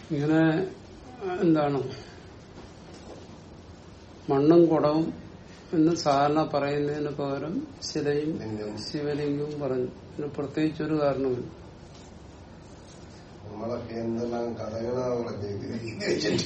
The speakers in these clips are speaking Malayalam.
ഇങ്ങനെ എന്താണ് മണ്ണും കുടവും എന്ന് സാധാരണ പറയുന്നതിന് പകരം ശിലയും ലിംഗം. ശിവലിംഗവും പറഞ്ഞു ഇതിന് പ്രത്യേകിച്ചൊരു കാരണമില്ല നമ്മളൊക്കെ എന്തെല്ലാം കഥകളാ പറഞ്ഞത്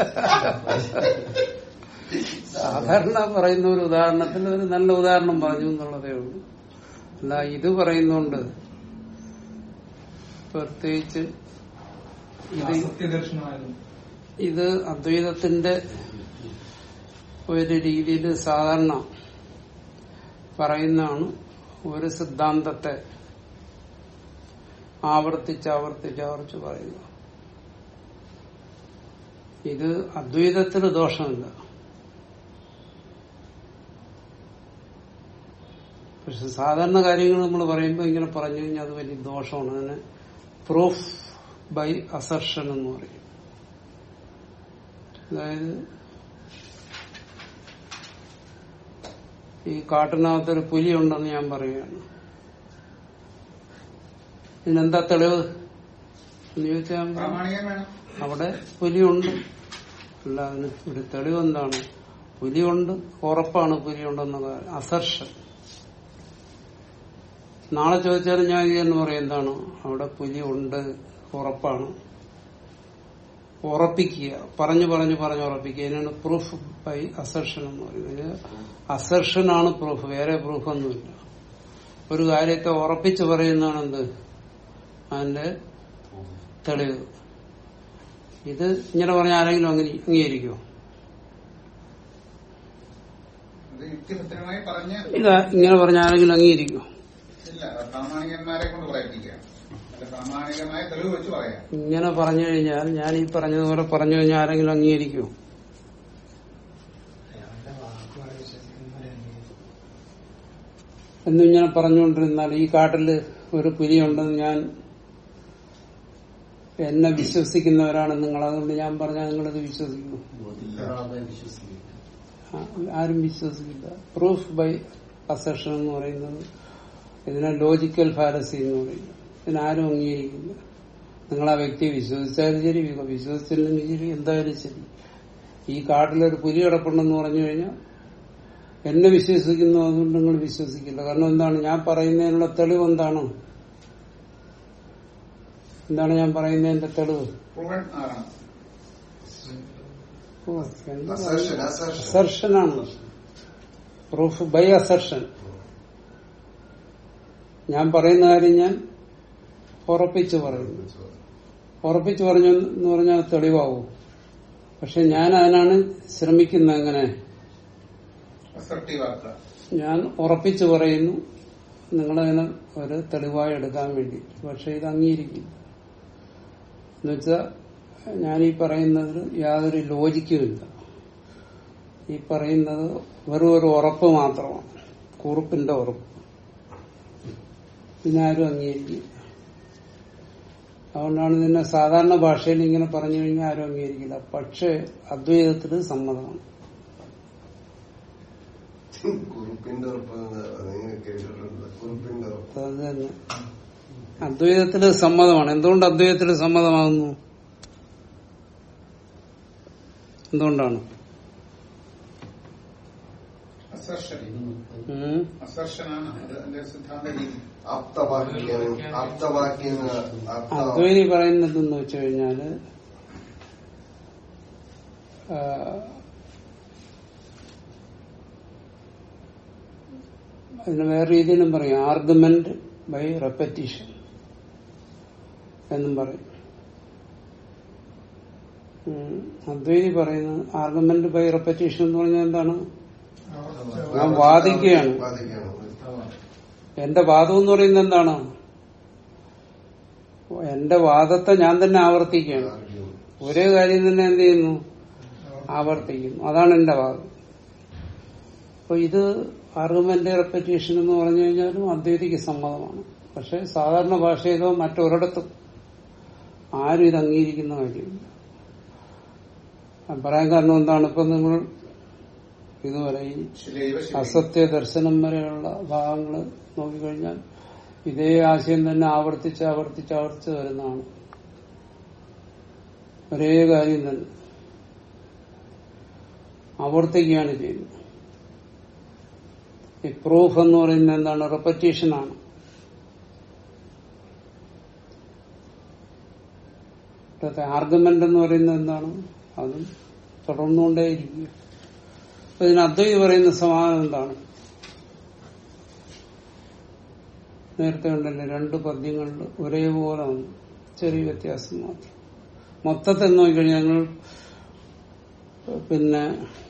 സാധാരണ പറയുന്ന ഒരു ഉദാഹരണത്തിൽ ഒരു നല്ല ഉദാഹരണം പറഞ്ഞു എന്നുള്ളതേ ഉള്ളൂ അല്ല ഇത് പറയുന്നുണ്ട് പ്രത്യേകിച്ച് ഇത് സത്യദർശനമായിരുന്നു ഇത് അദ്വൈതത്തിന്റെ ഒരു രീതിയിൽ സാധാരണ പറയുന്നതാണ് ഒരു സിദ്ധാന്തത്തെ ആവർത്തിച്ച് ആവർത്തിച്ച് ആവർത്തിച്ച് പറയുക ഇത് അദ്വൈതത്തിന് ദോഷമില്ല പക്ഷെ സാധാരണ കാര്യങ്ങൾ നമ്മൾ പറയുമ്പോൾ ഇങ്ങനെ പറഞ്ഞു കഴിഞ്ഞാൽ അത് വലിയ ദോഷമാണ് അതിന് പ്രൂഫ് ബൈ അസർഷൻ എന്ന് പറയും അതായത് ഈ കാട്ടിനകത്തൊരു പുലി ഉണ്ടെന്ന് ഞാൻ പറയുകയാണ് ഇതിനെന്താ തെളിവ് എന്ന് ചോദിച്ചാൽ ഞാൻ പറയും, പ്രാമാണികം വേണം അവിടെ പുലിയുണ്ട് അല്ല അതിന് ഒരു തെളിവ് എന്താണ് പുലിയുണ്ട് ഉറപ്പാണ് പുലിയുണ്ടെന്ന കാര്യം അസർഷൻ നാളെ ചോദിച്ചാലും ഞാൻ എന്ന് പറയും എന്താണ് അവിടെ പുലി ഉണ്ട് ഉറപ്പാണ് ഉറപ്പിക്കുക പറഞ്ഞു പറഞ്ഞു പറഞ്ഞു ഉറപ്പിക്കുക ഇതിനാണ് പ്രൂഫ് ബൈ അസർഷൻ എന്ന് പറയുന്നത് അസർഷനാണ് പ്രൂഫ് വേറെ പ്രൂഫൊന്നുമില്ല ഒരു കാര്യത്തെ ഉറപ്പിച്ച് പറയുന്നതാണ് എന്ത് അതിന്റെ തെളിവ് ഇത് ഇങ്ങനെ പറഞ്ഞ ആരെങ്കിലും അങ്ങനെ അംഗീകരിക്കുമോ ഇത് യുക്തിഭദ്രമായി പറഞ്ഞ് ഇത് ഇങ്ങനെ പറഞ്ഞ ആരെങ്കിലും അംഗീകരിക്കുമോ ഇല്ല പ്രാമാണികന്മാരെ കൊണ്ട് പറയിപ്പിക്കാം അല്ല പ്രാമാണികമായ തെളിവ് വെച്ച് പറയാം ഇങ്ങനെ പറഞ്ഞു കഴിഞ്ഞാൽ ഞാൻ ഈ പറഞ്ഞതുപോലെ പറഞ്ഞു കഴിഞ്ഞാൽ ആരെങ്കിലും അംഗീകരിക്കുമോ അയാളുടെ വാക്കുകളെ വിശ്വസിക്കുന്നവരെ എന്നും ഇങ്ങനെ പറഞ്ഞുകൊണ്ടിരുന്നാൽ ഈ കാട്ടില് ഒരു പുലിയുണ്ടെന്ന് ഞാൻ എന്നെ വിശ്വസിക്കുന്നവരാണ് നിങ്ങൾ അതുകൊണ്ട് ഞാൻ പറഞ്ഞാൽ നിങ്ങളത് വിശ്വസിക്കുന്നു ആ, ആരും വിശ്വസിക്കില്ല പ്രൂഫ് ബൈ അസെഷൻ എന്ന് പറയുന്നത് ഇതിനെ ലോജിക്കൽ ഫാലസി എന്ന് പറയും ഇതിനാരും അംഗീകരിക്കില്ല നിങ്ങൾ ആ വ്യക്തിയെ വിശ്വസിച്ചാലും ശരി വിശ്വസിച്ചില്ലെങ്കിൽ ശരി എന്തായാലും ശരി ഈ കാട്ടിലൊരു പുലി കിടപ്പുണ്ടെന്ന് പറഞ്ഞു കഴിഞ്ഞാൽ എന്നെ വിശ്വസിക്കുന്നു അതുകൊണ്ട് നിങ്ങൾ വിശ്വസിക്കില്ല കാരണം എന്താണ് ഞാൻ പറയുന്നതിനുള്ള തെളിവ് എന്താണ് എന്താണ് ഞാൻ പറയുന്നതിന്റെ തെളിവ് പ്രൂവൺ ആണ് ഓ, എന്താ അസർഷൻ അസർഷൻ അസർഷനാണ് പ്രൂഫ് ബൈ അസർഷൻ ഞാൻ പറയുന്ന കാര്യം ഞാൻ ഉറപ്പിച്ചു പറയുന്നു ഉറപ്പിച്ചു പറഞ്ഞു എന്ന് പറഞ്ഞാൽ തെളിവാവും പക്ഷെ ഞാൻ അതിനാണ് ശ്രമിക്കുന്നത് എങ്ങനെ അസർട്ടീവ് ആക്കുക ഞാൻ ഉറപ്പിച്ചു പറയുന്നു നിങ്ങളതിനെ ഒരു തെളിവായി എടുക്കാൻ വേണ്ടി പക്ഷെ ഇത് അംഗീകരിക്കില്ല എന്നുവെച്ചാൽ ഞാൻ ഈ പറയുന്നതിൽ യാതൊരു ലോജിക്കുമില്ല ഈ പറയുന്നത് വെറും ഒരു ഉറപ്പ് മാത്രമാണ് കുറുപ്പിന്റെ ഉറപ്പ് ഇതിനാരും അംഗീകരിക്കില്ല അതുകൊണ്ടാണ് ഇതിനെ സാധാരണ ഭാഷയിൽ ഇങ്ങനെ പറഞ്ഞു കഴിഞ്ഞാൽ ആരും അംഗീകരിക്കില്ല പക്ഷേ അദ്വൈതത്തിന് സമ്മതമാണ് കുറുപ്പിന്റെ ഉറപ്പ് നിങ്ങൾ കേട്ടിട്ടുണ്ട് കുറുപ്പിന്റെ ഉറപ്പ് അത് തന്നെ അദ്വൈതത്തില് സമ്മതമാണ് എന്തുകൊണ്ട് അദ്വൈതത്തില് സമ്മതമാകുന്നു എന്തുകൊണ്ടാണ് അസർഷൻ ഉം. അസർഷനാണ് അത് എന്റെ സിദ്ധാന്ത രീതി ആപ്തവാക്യം ആപ്തവാക്യം ആപ്ത അദ്വൈതി പറയുന്നത് എന്ന് വെച്ച് കഴിഞ്ഞാല് ആ, അതിന് വേറെ രീതിയിലും പറയും ആർഗ്യുമെന്റ് ബൈ റെപ്പറ്റീഷൻ എന്നും പറയും ഉം. അദ്വൈതി പറയുന്നത് ആർഗ്യുമെന്റ് ബൈ റെപ്പറ്റീഷൻ എന്ന് പറഞ്ഞാൽ എന്താണ് ഞാൻ വാദിക്കുകയാണ് വാദിക്കുകയാണ് എന്റെ വാദം എന്ന് പറയുന്നത് എന്താണ് എന്റെ വാദത്തെ ഞാൻ തന്നെ ആവർത്തിക്കുകയാണ് ആർഗ്യം. ഒരേ കാര്യം തന്നെ എന്ത് ചെയ്യുന്നു ആവർത്തിക്കുന്നു അതാണ് എന്റെ വാദം അപ്പൊ ഇത് ആർഗ്യുമെന്റ് റെപ്പറ്റീഷൻ എന്ന് പറഞ്ഞു കഴിഞ്ഞാലും അദ്വൈതിക്ക് സമ്മതമാണ് പക്ഷെ സാധാരണ ഭാഷയിലോ മറ്റൊരിടത്തും ആരും ഇത് അംഗീകരിക്കുന്ന കാര്യമില്ല ഞാൻ പറയാൻ കാരണം എന്താണ് ഇപ്പൊ നിങ്ങൾ ഇതുവരെ ഈ ശിലൈവ ശിലൈ. അസത്യ ദർശനം വരെയുള്ള ഭാഗങ്ങൾ നോക്കിക്കഴിഞ്ഞാൽ ഇതേ ആശയം തന്നെ ആവർത്തിച്ച് ആവർത്തിച്ച് ആവർത്തിച്ച് വരുന്നതാണ് ഒരേ കാര്യം തന്നെ ആവർത്തിക്കുകയാണ് ചെയ്യുന്നത് ഈ പ്രൂഫ് എന്ന് പറയുന്നത് എന്താണ് റെപ്പറ്റീഷനാണ് ഇവിടുത്തെ ആർഗ്യുമെന്റ് എന്ന് പറയുന്നത് എന്താണ് അതും തുടർന്നുകൊണ്ടേയിരിക്കുക അപ്പൊ ഇതിന് അദ്വൈത് പറയുന്ന സമാധാനം എന്താണ് നേരത്തെ ഉണ്ടല്ലോ രണ്ട് പദ്യങ്ങളിൽ ഒരേപോലെ വന്നു ചെറിയ വ്യത്യാസം മാത്രം മൊത്തത്തിൽ നോക്കിക്കഴിഞ്ഞാൽ ഞങ്ങൾ പിന്നെ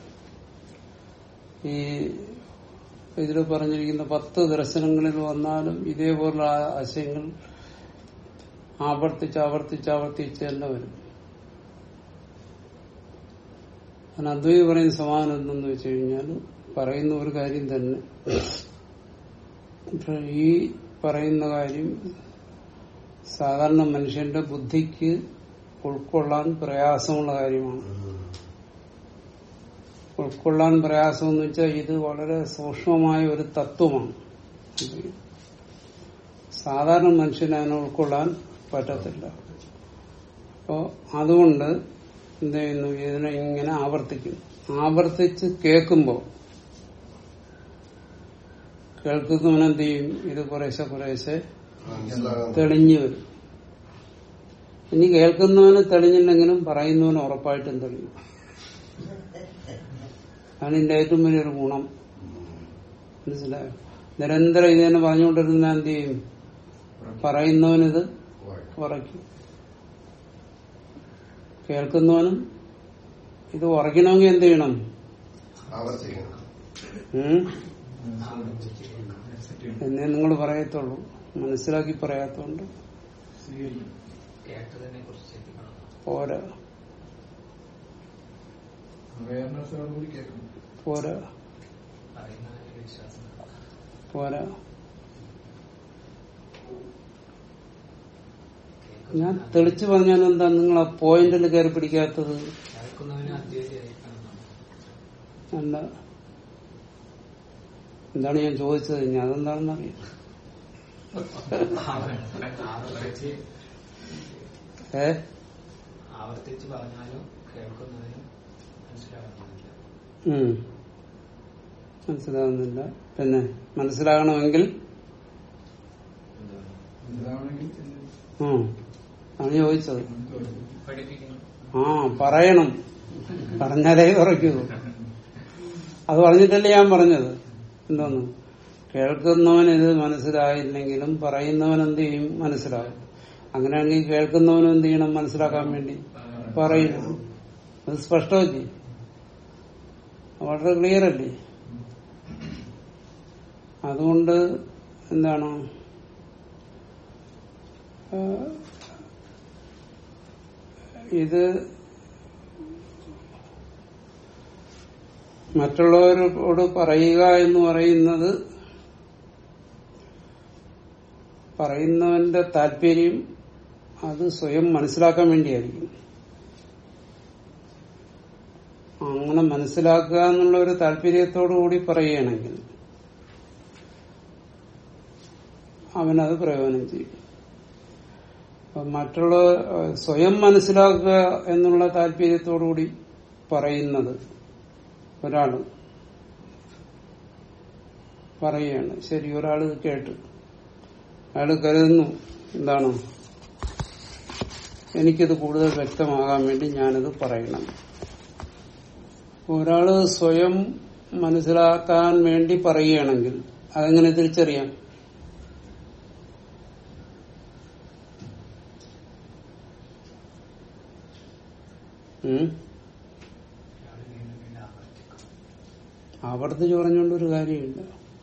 ഈ ഇതിൽ പറഞ്ഞിരിക്കുന്ന പത്ത് ദർശനങ്ങളിൽ വന്നാലും ഇതേപോലുള്ള ആ- ആശയങ്ങൾ ആവർത്തിച്ച് ആവർത്തിച്ച് ആവർത്തിച്ച് തന്നെ വരും അതിന് അദ്വൈതി പറയുന്ന സമാധാനം എന്തെന്ന് വെച്ച് കഴിഞ്ഞാൽ പറയുന്ന ഒരു കാര്യം തന്നെ പക്ഷെ ഈ പറയുന്ന കാര്യം സാധാരണ മനുഷ്യന്റെ ബുദ്ധിക്ക് ഉൾക്കൊള്ളാൻ പ്രയാസമുള്ള കാര്യമാണ് ഉൾക്കൊള്ളാൻ പ്രയാസം എന്ന് വെച്ചാൽ ഇത് വളരെ സൂക്ഷ്മമായ ഒരു തത്വമാണ് സാധാരണ മനുഷ്യന് അതിനെ ഉൾക്കൊള്ളാൻ പറ്റത്തില്ല അപ്പോ അതുകൊണ്ട് എന്ത് ചെയ്യുന്നു ഇതിനെ ഇങ്ങനെ ആവർത്തിക്കുന്നു ആവർത്തിച്ച് കേൾക്കുമ്പോൾ കേൾക്കുന്നവൻ എന്ത് ചെയ്യും ഇത് കുറേശ്ശെ കുറേശ്ശെ മനസ്സിലാകുന്നു തെളിഞ്ഞു വരും ഇനി കേൾക്കുന്നവന് തെളിഞ്ഞില്ലെങ്കിലും പറയുന്നവന് ഉറപ്പായിട്ടും തെളിയും അതാണ് ഇതിന്റെ ഏറ്റവും വലിയൊരു ഗുണം മനസ്സിലായോ നിരന്തരം ഇത് തന്നെ പറഞ്ഞുകൊണ്ടിരുന്ന എന്ത് ചെയ്യും പറയുന്നവനിത് ഉറയ്ക്കും കേൾക്കുന്നവനും ഇത് ഉറയ്ക്കണമെങ്കിൽ എന്ത് ചെയ്യണം ആവർത്തിക്കണം ഉം? എന്നേ നിങ്ങൾ പറയത്തുള്ളൂ മനസ്സിലാക്കി പറയാത്തോണ്ട് കേട്ടതിനെ കുറിച്ച് ചിന്തിക്കണം പോരാ അവയർനെസ്സോട് കൂടി കേൾക്കണം പോരാ പറയുന്നതിന് വിശ്വാസം പോരാ ഞാൻ തെളിച്ചു പറഞ്ഞാൽ എന്താ നിങ്ങൾ ആ പോയിന്റിൽ കയറി പിടിക്കാത്തത് കേൾക്കുന്നവന് അദ്വൈതമായിരിക്കണം അല്ല എന്താണ് ഞാൻ ചോദിച്ചത് ഇനി അതെന്താണെന്ന് അറിയാം ആവർത്തിച്ച് ഏ ആവർത്തിച്ച് പറഞ്ഞാലും കേൾക്കുന്നതിനും മനസ്സിലാകുന്നില്ല ഉം. മനസ്സിലാകുന്നില്ല പിന്നെ മനസ്സിലാകണമെങ്കിൽ എന്താണെങ്കിൽ ആ ആണ് ചോദിച്ചത് പഠിപ്പിക്കണം ആ പറയണം പറഞ്ഞാലേ കുറയ്ക്കൂ അത് പറഞ്ഞിട്ടല്ലേ ഞാൻ പറഞ്ഞത് എന്തോന്ന് കേൾക്കുന്നവൻ ഇത് മനസ്സിലായില്ലെങ്കിലും പറയുന്നവൻ എന്ത് ചെയ്യും മനസ്സിലാകും അങ്ങനെയാണെങ്കിൽ കേൾക്കുന്നവനും എന്ത് ചെയ്യണം മനസ്സിലാക്കാൻ വേണ്ടി പറയണം അത് സ്പഷ്ടമല്ലേ വളരെ ക്ലിയർ അല്ലേ അതുകൊണ്ട് എന്താണ് ആ, ഇത് മറ്റുള്ളവരോട് പറയുക എന്ന് പറയുന്നത് പറയുന്നവന്റെ താല്പര്യം അത് സ്വയം മനസ്സിലാക്കാൻ വേണ്ടിയായിരിക്കും അങ്ങനെ മനസ്സിലാക്കുക എന്നുള്ള ഒരു താല്പര്യത്തോടു കൂടി പറയുകയാണെങ്കിൽ അവനത് പ്രയോജനം ചെയ്യും അപ്പൊ മറ്റുള്ള ഏഹ്, സ്വയം മനസ്സിലാക്കുക എന്നുള്ള താല്പര്യത്തോടുകൂടി പറയുന്നത് ഒരാള് പറയുകയാണ് ശരി ഒരാൾ ഇത് കേട്ടു അയാൾ കരുതുന്നു എന്താണ് എനിക്കിത് കൂടുതൽ വ്യക്തമാകാൻ വേണ്ടി ഞാനിത് പറയണം ഒരാള് സ്വയം മനസ്സിലാക്കാൻ വേണ്ടി പറയുകയാണെങ്കിൽ അതെങ്ങനെ തിരിച്ചറിയാം ഉം? അയാൾ വീണ്ടും വീണ്ടും ആവർത്തിക്കും ആവർത്തിച്ച് പറഞ്ഞുകൊണ്ട് ഒരു കാര്യമില്ല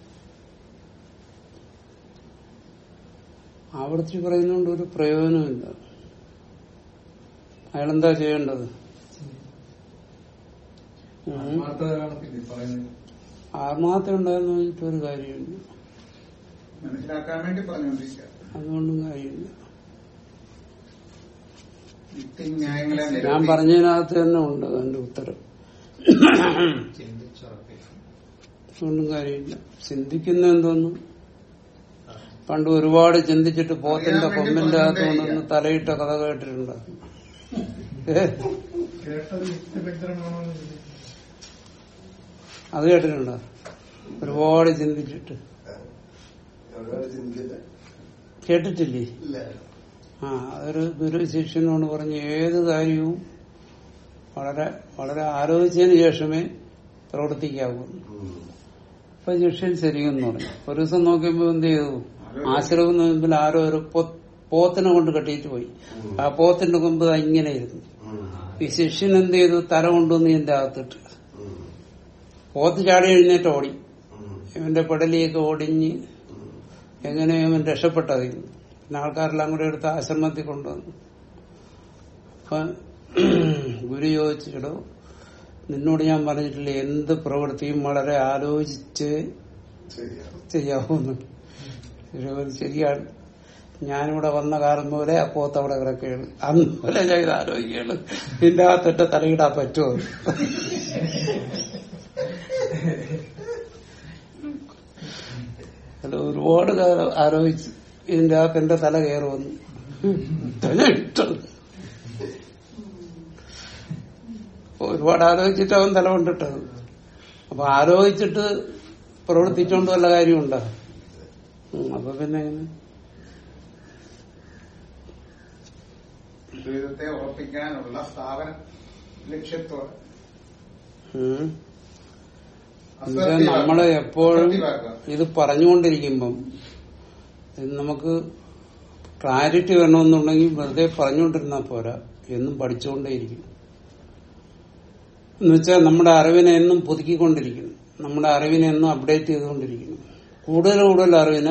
ആവർത്തിച്ച് പറയുന്നതുകൊണ്ട് ഒരു പ്രയോജനമില്ല അയാളെന്താ ചെയ്യേണ്ടത് ഉം. ആത്മാർത്ഥതയാണ് പിന്നെ പറയുന്നത് ആത്മാർത്ഥ ഉണ്ടായിരുന്നു വെച്ചിട്ട് ഒരു കാര്യമില്ല മനസ്സിലാക്കാൻ വേണ്ടി പറഞ്ഞുകൊണ്ടിരിക്കുക അതുകൊണ്ടും കാര്യമില്ല യുക്തിന്യായങ്ങളെ ഞാൻ നിരത്തി പറഞ്ഞതിനകത്ത് തന്നെ ഉണ്ട് അതിന്റെ ഉത്തരം ചിന്തിച്ചുറപ്പിക്കും അതുകൊണ്ടും കാര്യമില്ല ചിന്തിക്കുന്ന എന്തോന്നു പണ്ട് ഒരുപാട് ചിന്തിച്ചിട്ട് പോത്തിന്റെ കൊമ്പിന്റെ അകത്ത് കൊണ്ടുവന്ന് തലയിട്ട കഥ കേട്ടിട്ടുണ്ട് ഏ? കേട്ടത് യുക്തിഭദ്രമാണോ എന്ന് ചോദിക്കുന്നു. അത് കേട്ടിട്ടുണ്ടോ ഒരുപാട് ചിന്തിച്ചിട്ട് ഒരുപാട് ചിന്തിച്ചില്ല കേട്ടിട്ടില്ലേ ഇല്ല ആ അതൊരു ഗുരു ശിഷ്യനോട് പറഞ്ഞ് ഏത് കാര്യവും വളരെ വളരെ ആലോചിച്ചതിന് ശേഷമേ പ്രവർത്തിക്കാവൂ ഉം. അപ്പൊ ശിഷ്യൻ ശരിയെന്ന് പറഞ്ഞു ഒരു ദിവസം നോക്കിയപ്പോ എന്ത് ചെയ്തു ആശ്രമം മുമ്പിൽ ആരോ ഒരു പോ- പോത്തിനെ കൊണ്ട് കെട്ടിയിട്ട് പോയി ആ പോത്തിന്റെ കൊമ്പ് ദാ ഇങ്ങനെ ഇരുന്നു ഉം. ഈ ശിഷ്യൻ എന്ത് ചെയ്തു തല കൊണ്ടുവന്ന് ഇതിന്റെ അകത്തിട്ട് ഉം. പോത്ത് ചാടി എഴുന്നേറ്റ് ഓടി ഉം. ഇവന്റെ പെടലിയൊക്കെ ഓടിഞ്ഞ് ഉം. എങ്ങനെയോ അവൻ രക്ഷപ്പെട്ടത് പിന്നെ ആൾക്കാരെല്ലാം കൂടെ എടുത്ത് ആശ്രമത്തിൽ കൊണ്ടുവന്നു അപ്പൊ ഗുരു ചോദിച്ചിടോ നിന്നോട് ഞാൻ പറഞ്ഞിട്ടില്ലേ എന്ത് പ്രവൃത്തിയും വളരെ ആലോചിച്ച് ശരിയാ ചെയ്യാവുന്നു ശരി, ശരിയാണ് ഞാനിവിടെ വന്ന കാലം പോലെ ആ പോത്ത് അവിടെ കിടക്കുകയാണ് അന്ന് പോലെ ഞാൻ ഇത് ആലോചിക്കുകയാണ് ഇതിന്റെ അകത്തിട്ട് തലയിടാൻ പറ്റുമോ അല്ല ഒരുപാട് കാലം ആലോചിച്ച് ഇതിന്റെ അകത്ത് എന്റെ തല കയറുമെന്ന് തല ഇട്ടത് ഒരുപാട് ആലോചിച്ചിട്ട് അവൻ തല കൊണ്ടിട്ടത് അപ്പൊ ആലോചിച്ചിട്ട് പ്രവർത്തിച്ചോണ്ട് വല്ല കാര്യമുണ്ടോ ഉം, അപ്പൊ പിന്നെ എങ്ങനെ? ജീവിതത്തെ ഉറപ്പിക്കാനുള്ള സ്ഥാപന ലക്ഷ്യത്തോടെ ഉം. എന്നുവെച്ചാൽ നമ്മള് എപ്പോഴും ഇത് പറഞ്ഞുകൊണ്ടിരിക്കുമ്പം ഇത് നമുക്ക് ക്ലാരിറ്റി വരണമെന്നുണ്ടെങ്കിൽ വെറുതെ പറഞ്ഞുകൊണ്ടിരുന്നാൽ പോരാ എന്നും പഠിച്ചുകൊണ്ടേയിരിക്കും എന്നുവെച്ചാൽ നമ്മുടെ അറിവിനെ എന്നും പുതുക്കിക്കൊണ്ടിരിക്കുന്നു നമ്മുടെ അറിവിനെ എന്നും അപ്ഡേറ്റ് ചെയ്തുകൊണ്ടിരിക്കുന്നു കൂടുതൽ കൂടുതൽ അറിവിനെ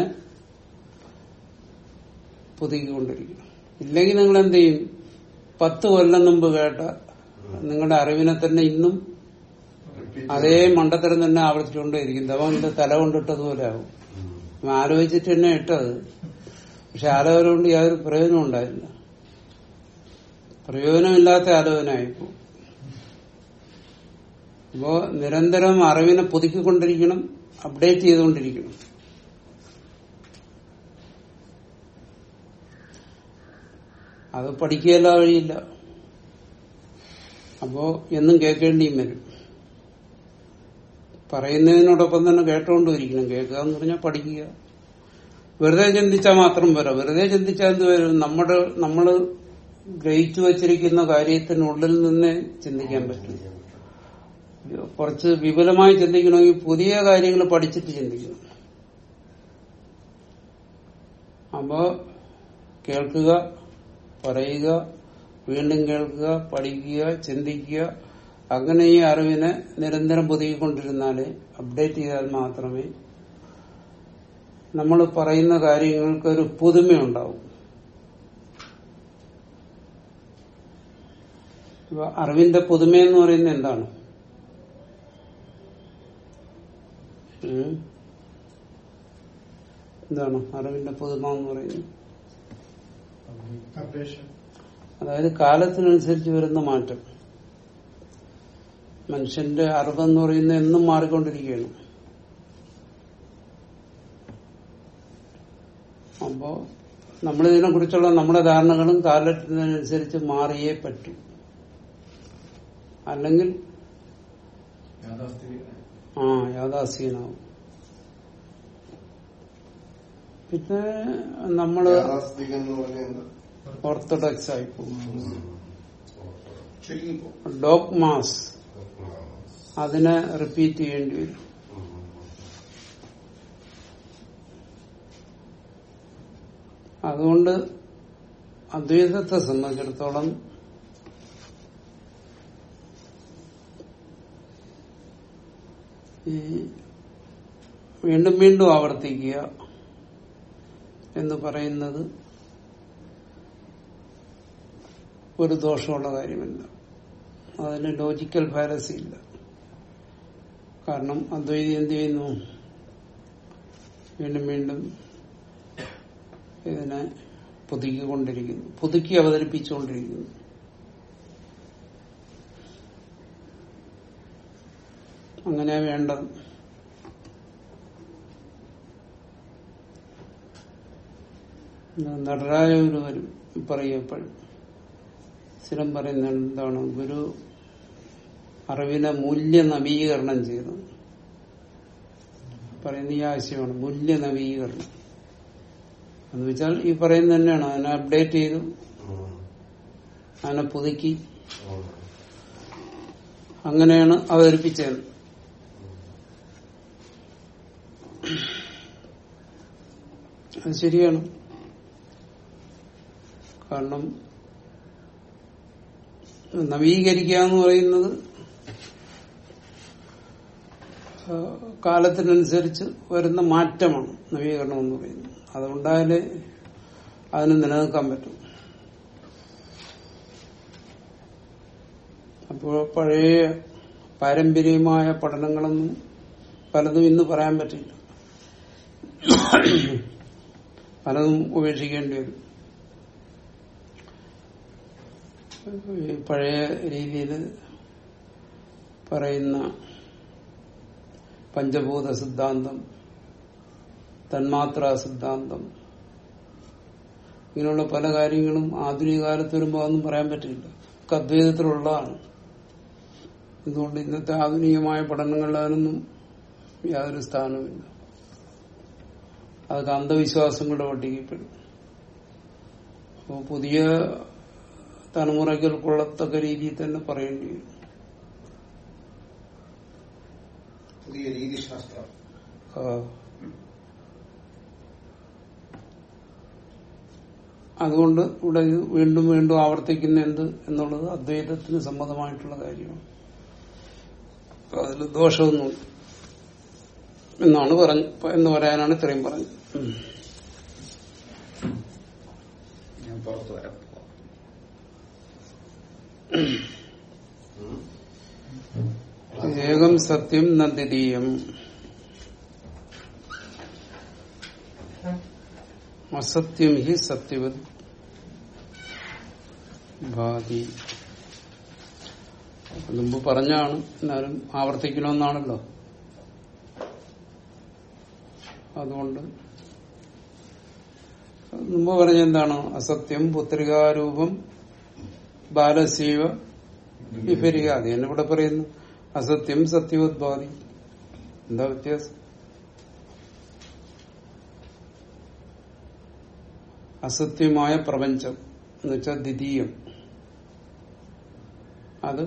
പുതുക്കിക്കൊണ്ടിരിക്കുന്നു ഇല്ലെങ്കിൽ നിങ്ങൾ എന്ത് ചെയ്യും പത്ത് കൊല്ലം മുമ്പ് കേട്ട നിങ്ങളുടെ അറിവിനെ തന്നെ ഇന്നും Repeat അതേ മണ്ടത്തരം തന്നെ ആവർത്തിച്ചുകൊണ്ടേയിരിക്കും അവന്റെ തല കൊണ്ടിട്ടതുപോലെ ആവും ഉം. അവൻ ആലോചിച്ചിട്ട് തന്നെ ഇട്ടത് പക്ഷെ ആലോചന കൊണ്ട് യാതൊരു പ്രയോജനം ഉണ്ടായില്ല പ്രയോജനമില്ലാത്ത ആലോചനയായിപ്പോ അപ്പോ നിരന്തരം അറിവിനെ പുതുക്കിക്കൊണ്ടിരിക്കണം അപ്ഡേറ്റ് ചെയ്തുകൊണ്ടിരിക്കണം അത് പഠിക്കുകയല്ല വഴിയില്ല അപ്പോ എന്നും കേൾക്കേണ്ടിയും വരും പറയുന്നതിനോടൊപ്പം തന്നെ കേട്ടോണ്ടിരിക്കണം കേൾക്കുക എന്ന് പറഞ്ഞാൽ പഠിക്കുക വെറുതെ ചിന്തിച്ചാൽ മാത്രം പോരാ വെറുതെ ചിന്തിച്ചാൽ എന്ത് വരും നമ്മുടെ നമ്മൾ ഗ്രഹിച്ചു വച്ചിരിക്കുന്ന കാര്യത്തിനുള്ളിൽ നിന്ന് ചിന്തിക്കാൻ പറ്റും കുറച്ച് വിപുലമായി ചിന്തിക്കണമെങ്കിൽ പുതിയ കാര്യങ്ങൾ പഠിച്ചിട്ട് ചിന്തിക്കണം അപ്പോ കേൾക്കുക പറയുക വീണ്ടും കേൾക്കുക പഠിക്കുക ചിന്തിക്കുക അങ്ങനെ ഈ അറിവിനെ നിരന്തരം പുതുക്കിക്കൊണ്ടിരുന്നാലേ അപ്ഡേറ്റ് ചെയ്താൽ മാത്രമേ നമ്മൾ പറയുന്ന കാര്യങ്ങൾക്ക് ഒരു പുതുമയുണ്ടാവും ഇപ്പൊ അറിവിന്റെ പുതുമയെന്ന് പറയുന്നത് എന്താണ് ഉം? എന്താണ് അറിവിന്റെ പുതുമ എന്ന് പറയുന്നത് അപേക്ഷ അതായത് കാലത്തിനനുസരിച്ച് വരുന്ന മാറ്റം മനുഷ്യന്റെ അറിവെന്ന് പറയുന്നത് എന്നും മാറിക്കൊണ്ടിരിക്കുകയാണ് അപ്പോ നമ്മളിതിനെ കുറിച്ചുള്ള നമ്മുടെ ധാരണകളും കാലത്തിനനുസരിച്ച് മാറിയേ പറ്റൂ അല്ലെങ്കിൽ യാഥാസ്ഥിതിക ആ യാഥാസ്ഥീനാവും പിന്നെ നമ്മള് യാഥാസ്ഥിതികം എന്ന് പറഞ്ഞാൽ എന്താ? ഓർത്തഡോക്സ് ആയി പോകും ചുരുങ്ങിപ്പോ ഡോഗ്മാസ് അതിനെ റിപ്പീറ്റ് ചെയ്യേണ്ടി വരും അതുകൊണ്ട് അദ്വൈതത്തെ സംബന്ധിച്ചിടത്തോളം ഈ വീണ്ടും വീണ്ടും ആവർത്തിക്കുക എന്ന് പറയുന്നത് ഒരു ദോഷമുള്ള കാര്യമല്ല അതിന് ലോജിക്കൽ ഫാലസി ഇല്ല കാരണം അദ്വൈതി എന്ത് ചെയ്യുന്നു വീണ്ടും വീണ്ടും ഇതിനെ പുതുക്കിക്കൊണ്ടിരിക്കുന്നു പുതുക്കി അവതരിപ്പിച്ചുകൊണ്ടിരിക്കുന്നു അങ്ങനെ വേണ്ടത് നടരാജ ഒരു വരും പറയും എപ്പോഴും സ്ഥിരം പറയുന്ന എന്താണ് ഗുരു അറിവിനെ മൂല്യ നവീകരണം ചെയ്തു പറയുന്ന ഈ ആശയമാണ് മൂല്യ നവീകരണം എന്ന് വെച്ചാൽ ഈ പറയുന്നത് തന്നെയാണ് അതിനെ അപ്ഡേറ്റ് ചെയ്തു ഉം. അതിനെ പുതുക്കി ഉം. അങ്ങനെയാണ് അവതരിപ്പിച്ചത് അത് ശരിയാണ് കാരണം നവീകരിക്കുക എന്ന് പറയുന്നത് ആ, കാലത്തിനനുസരിച്ച് വരുന്ന മാറ്റമാണ് നവീകരണം എന്ന് പറയുന്നത് അതുണ്ടായാലേ അതിന് നിലനിൽക്കാൻ പറ്റും അപ്പോൾ പഴയ പാരമ്പര്യമായ പഠനങ്ങളൊന്നും പലതും ഇന്ന് പറയാൻ പറ്റില്ല പലതും ഉപേക്ഷിക്കേണ്ടി വരും ഈ പഴയ രീതിയിൽ പറയുന്ന പഞ്ചഭൂത സിദ്ധാന്തം തന്മാത്രാ സിദ്ധാന്തം ഇങ്ങനെയുള്ള പല കാര്യങ്ങളും ആധുനിക കാലത്ത് വരുമ്പോൾ അതൊന്നും പറയാൻ പറ്റില്ല ഒക്കെ അദ്വൈതത്തിലുള്ളതാണ് എന്തുകൊണ്ട് ഇന്നത്തെ ആധുനികമായ പഠനങ്ങളിൽ അതിനൊന്നും യാതൊരു സ്ഥാനവുമില്ല അതൊക്കെ അന്ധവിശ്വാസങ്ങളുടെ പട്ടികപ്പെടും അപ്പോൾ പുതിയ തലമുറയ്ക്ക് കൊള്ളത്തക്ക രീതിയിൽ തന്നെ പറയേണ്ടി വരും പുതിയ രീതിശാസ്ത്രം ആ. അതുകൊണ്ട് ഇവിടെ ഇത് വീണ്ടും വീണ്ടും ആവർത്തിക്കുന്ന എന്ത് എന്നുള്ളത് അദ്വൈതത്തിന് സമ്മതമായിട്ടുള്ള കാര്യമാണ് അപ്പൊ അതിൽ ദോഷമൊന്നുമില്ല എന്നാണ് പറഞ്ഞു എന്ന് പറയാനാണ് ഇത്രയും പറഞ്ഞത് ഉം. ഞാൻ പുറത്തു വരാം ഉം. ഏകം സത്യം നദ്വിതീയം അസത്യം ഹി സത്യവത് ഭാതി അപ്പൊ മുമ്പ് പറഞ്ഞാണ് എന്നാലും ആവർത്തിക്കണമെന്നാണല്ലോ അതുകൊണ്ട് മുമ്പ് പറഞ്ഞ എന്താണ് അസത്യം പുത്രികാരൂപം ബാലസീവ വിപരീകാതി എന്നെ ഇവിടെ പറയുന്നു അസത്യം സത്യവദ്ഭാതി എന്താ വ്യത്യാസം അസത്യമായ പ്രപഞ്ചം എന്ന് വെച്ചാൽ ദ്വിതീയം അത്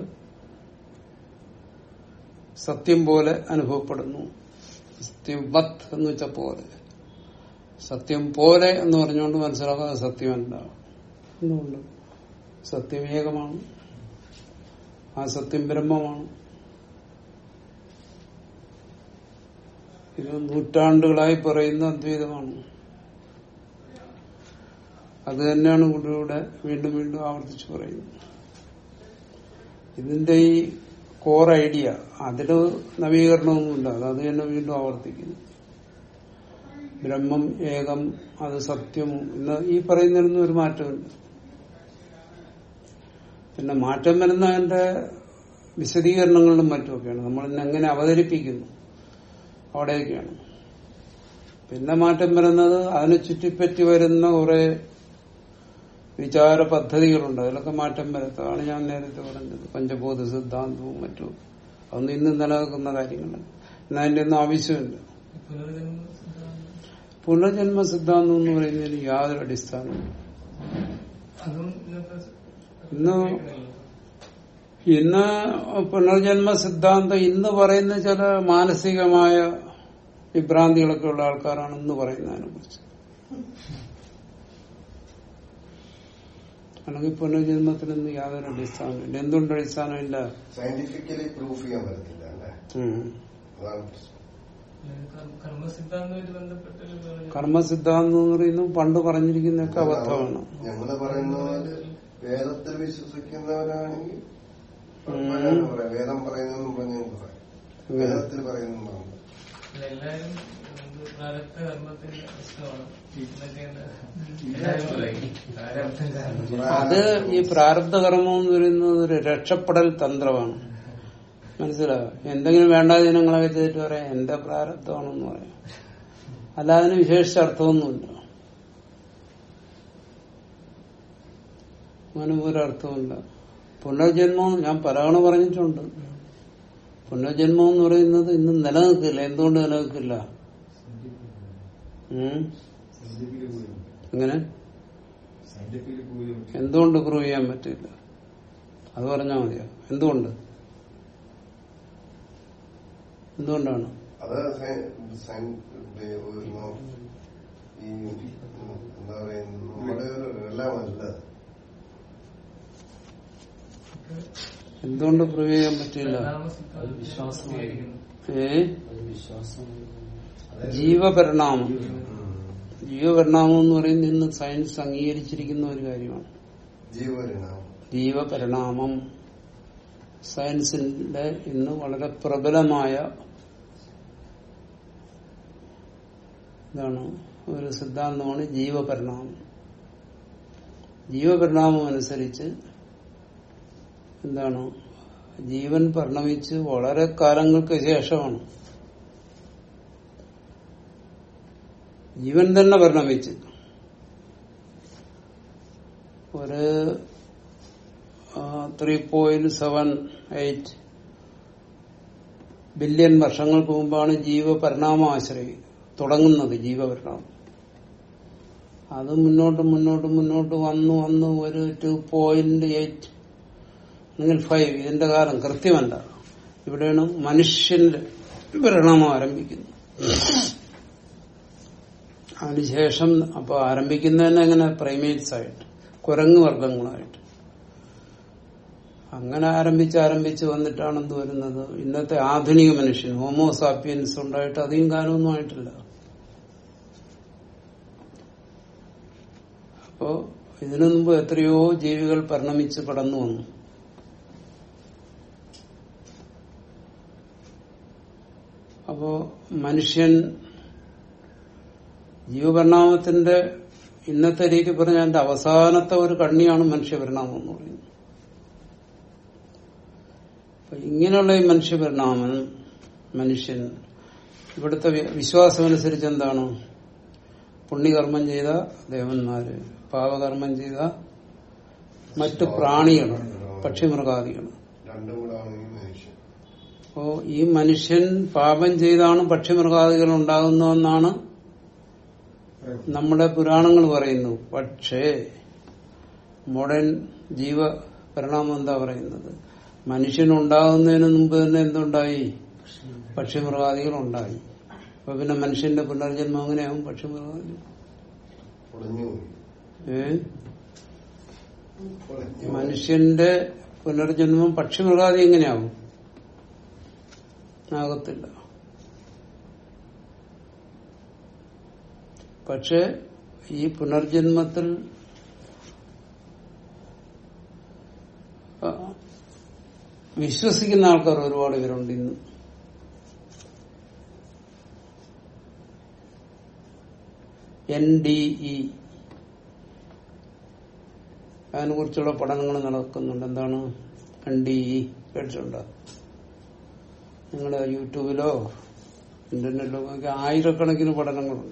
സത്യം പോലെ അനുഭവപ്പെടുന്നു സത്യവത് എന്ന് വെച്ച പോലെ സത്യം പോലെ എന്ന് പറഞ്ഞുകൊണ്ട് മനസ്സിലാക്കാതെ സത്യമല്ല എന്തുകൊണ്ട് സത്യം ഏകമാണ് ആ സത്യം ബ്രഹ്മമാണ് ഇത് നൂറ്റാണ്ടുകളായി പറയുന്ന അദ്വൈതമാണ് അത് തന്നെയാണ് ഗുരുവിടെ വീണ്ടും വീണ്ടും ആവർത്തിച്ച് പറയുന്നത് ഇതിന്റെ ഈ കോർ ഐഡിയ അതില് നവീകരണമൊന്നുമില്ല അത് അത് തന്നെ വീണ്ടും ആവർത്തിക്കുന്നു ബ്രഹ്മം ഏകം അത് സത്യം ഇന്ന് ഈ പറയുന്നതിനൊന്നും ഒരു മാറ്റമില്ല പിന്നെ മാറ്റം വരുന്നതിന്റെ വിശദീകരണങ്ങളിലും മറ്റുമൊക്കെയാണ് നമ്മൾ ഇന്ന് എങ്ങനെ അവതരിപ്പിക്കുന്നു അവിടെയൊക്കെയാണ് പിന്നെ മാറ്റം വരുന്നത് അതിനെ ചുറ്റിപ്പറ്റി വരുന്ന കുറെ വിചാര പദ്ധതികളുണ്ട് അതിലൊക്കെ മാറ്റം വരുത്തതാണ് ഞാൻ നേരത്തെ പറഞ്ഞത് പഞ്ചബോധ സിദ്ധാന്തവും മറ്റും അതൊന്നും ഇന്ന് നിലനിൽക്കുന്ന കാര്യങ്ങളാണ് ഇന്ന് അതിന്റെ ഒന്നും ആവശ്യമില്ല പുനർജന്മ സിദ്ധാന്തം പുനർജന്മ സിദ്ധാന്തം എന്ന് പറയുന്നതിന് യാതൊരു അടിസ്ഥാനവും അതും ഇന്നത്തെ ഇന്ന് ഇന്ന് പുനർജന്മ സിദ്ധാന്തം ഇന്ന് പറയുന്ന ചില മാനസികമായ വിഭ്രാന്തികളൊക്കെ ഉള്ള ആൾക്കാരാണ് ഇന്ന് പറയുന്നതിനെ കുറിച്ച് അല്ലെങ്കിൽ പുനർജന്മത്തിനൊന്നും യാതൊരു അടിസ്ഥാനമില്ല എന്തുകൊണ്ട് അടിസ്ഥാനമില്ല സയന്റിഫിക്കലി പ്രൂഫ് ചെയ്യാൻ പറ്റത്തില്ല അല്ലേ ഉം. അതാണ് പ്രശ്നം കർമ്മസിദ്ധാന്തമായിട്ട് ബന്ധപ്പെട്ടൊരു പുനർജന്മ- കർമ്മസിദ്ധാന്തം എന്ന് പറയുന്നത് പണ്ട് പറഞ്ഞിരിക്കുന്നതൊക്കെ അബദ്ധമാണ് ഞങ്ങള് പറയുന്ന പോലെ വേദത്തിൽ വിശ്വസിക്കുന്നവരാണെങ്കിൽ ഉം. പറയാൻ പറയാം വേദം പറയുന്നെന്നും പറഞ്ഞു പറയാം ഉം. വേദത്തിൽ പറയുന്നെന്നും പറഞ്ഞു അല്ല, എല്ലാരും എന്ത് പ്രാരബ്ധ കർമ്മത്തിന്റെ പ്രശ്നമാണ് എന്നൊക്കെ എല്ലാരും പറയും പ്രാരബ്ധം കാരണം അത് ഈ പ്രാരബ്ധ കർമ്മം എന്ന് പറയുന്നത് ഒരു രക്ഷപ്പെടൽ തന്ത്രമാണ് മനസ്സിലായോ എന്തെങ്കിലും വേണ്ടാതീനങ്ങളൊക്കെ ചെയ്തിട്ട് പറയാം എന്റെ പ്രാരബ്ധമാണെന്ന് പറയാം അല്ല അതിന് വിശേഷിച്ച അർത്ഥമൊന്നുമില്ല അങ്ങനെ ഒരു അർത്ഥമില്ല പുനർജന്മം ഞാൻ പലതവണ പറഞ്ഞിട്ടുണ്ട് പുനർജന്മം എന്ന് പറയുന്നത് ഇന്ന് നിലനിൽക്കില്ല എന്തുകൊണ്ട് നിലനിൽക്കില്ല ഉം? എങ്ങനെ എന്തുകൊണ്ട് പ്രൂവ് ചെയ്യാൻ പറ്റില്ല അത് പറഞ്ഞാൽ മതിയോ എന്തുകൊണ്ട് എന്തുകൊണ്ടാണ് അത് സയ- സയൻ- ഇത് ഒരു ഈ എന്താ പറയുന്നത് നമ്മുടെ ഒരു എല്ലാമല്ല എന്തുകൊണ്ട് പ്രൂവ് ചെയ്യാൻ പറ്റില്ല അത് വിശ്വാസമായിരിക്കുന്നു ഏ ജീവപരിണാമം ജീവപരിണാമം എന്ന് പറയുന്നത് ഇന്ന് സയൻസ് അംഗീകരിച്ചിരിക്കുന്ന ഒരു കാര്യമാണ് ജീവപരിണാമം ജീവപരിണാമം സയൻസിന്റെ ഇന്ന് വളരെ പ്രബലമായ ഇതാണ് ഒരു സിദ്ധാന്തമാണ് ജീവപരിണാമം ജീവപരിണാമം അനുസരിച്ച് എന്താണ് ജീവൻ പരിണമിച്ച് വളരെ കാലങ്ങൾക്ക് ശേഷമാണ് ജീവൻ തന്നെ പരിണമിച്ച് ഒരു three point seven eight billion വർഷങ്ങൾക്ക് മുമ്പാണ് ജീവപരിണാമം ആശ്രയി തുടങ്ങുന്നത് ജീവപരിണാമം അത് മുന്നോട്ട് മുന്നോട്ട് മുന്നോട്ട് വന്നു വന്നു ഒരു ടു പോയിന്റ് എയ്റ്റ് അല്ലെങ്കിൽ ഫൈവ് ഇതിന്റെ കാലം കൃത്യമല്ല ഇവിടെയാണ് മനുഷ്യന്റെ പരിണാമം ആരംഭിക്കുന്നത് അതിനുശേഷം അപ്പൊ ആരംഭിക്കുന്നതന്നെ എങ്ങനെ പ്രൈമേറ്റ്സ് ആയിട്ട് കുരങ്ങ് വർഗങ്ങളായിട്ട് അങ്ങനെ ആരംഭിച്ച് ആരംഭിച്ച് വന്നിട്ടാണ് എന്ത് വരുന്നത് ഇന്നത്തെ ആധുനിക മനുഷ്യൻ ഹോമോസാപ്പിയൻസ് ഉണ്ടായിട്ട് അധികം കാലമൊന്നും ആയിട്ടില്ല അപ്പോ ഇതിനു മുമ്പ് എത്രയോ ജീവികൾ പരിണമിച്ച് കടന്നു വന്നു അപ്പോ മനുഷ്യൻ ജീവപരിണാമത്തിന്റെ ഇന്നത്തെ രീതി പറഞ്ഞാൽ അതിന്റെ അവസാനത്തെ ഒരു കണ്ണിയാണ് മനുഷ്യപരിണാമം എന്ന് പറയുന്നത് അപ്പൊ ഇങ്ങനെയുള്ള ഈ മനുഷ്യപരിണാമം മനുഷ്യൻ ഇവിടുത്തെ വി- വിശ്വാസമനുസരിച്ച് എന്താണ് പുണ്യകർമ്മം ചെയ്ത ദേവന്മാര് പാപകർമ്മം ചെയ്ത മറ്റു പ്രാണികൾ പക്ഷിമൃഗാദികൾ രണ്ടും കൂടാണ് ഈ മനുഷ്യൻ അപ്പോ ഈ മനുഷ്യൻ പാപം ചെയ്താണ് പക്ഷിമൃഗാദികൾ ഉണ്ടാകുന്നതെന്നാണ് നമ്മുടെ പുരാണങ്ങൾ പറയുന്നു പക്ഷേ മോഡേൺ ജീവ പരിണാമം എന്താ പറയുന്നത് മനുഷ്യൻ ഉണ്ടാകുന്നതിന് മുമ്പ് തന്നെ എന്തുണ്ടായി പക്ഷിമൃഗാദികൾ ഉണ്ടായി അപ്പൊ പിന്നെ മനുഷ്യന്റെ പുനർജന്മം അങ്ങനെയാവും പക്ഷിമൃഗാദികൾ പൊളിഞ്ഞുപോയി ഏ പൊളിഞ്ഞു മനുഷ്യന്റെ പുനർജന്മം പക്ഷിമൃഗാദി എങ്ങനെയാവും ആകത്തില്ല പക്ഷെ ഈ പുനർജന്മത്തിൽ ആ, വിശ്വസിക്കുന്ന ആൾക്കാർ ഒരുപാട് പേരുണ്ട് ഇന്ന് എൻ ഡി ഇ അതിനെ കുറിച്ചുള്ള പഠനങ്ങൾ നടക്കുന്നുണ്ട് എന്താണ് എൻ ഡി ഇ കേട്ടിട്ടുണ്ടോ നിങ്ങളുടെ യൂട്യൂബിലോ ഇന്റർനെറ്റിലോ ഒക്കെ ആയിരക്കണക്കിന് പഠനങ്ങളുണ്ട്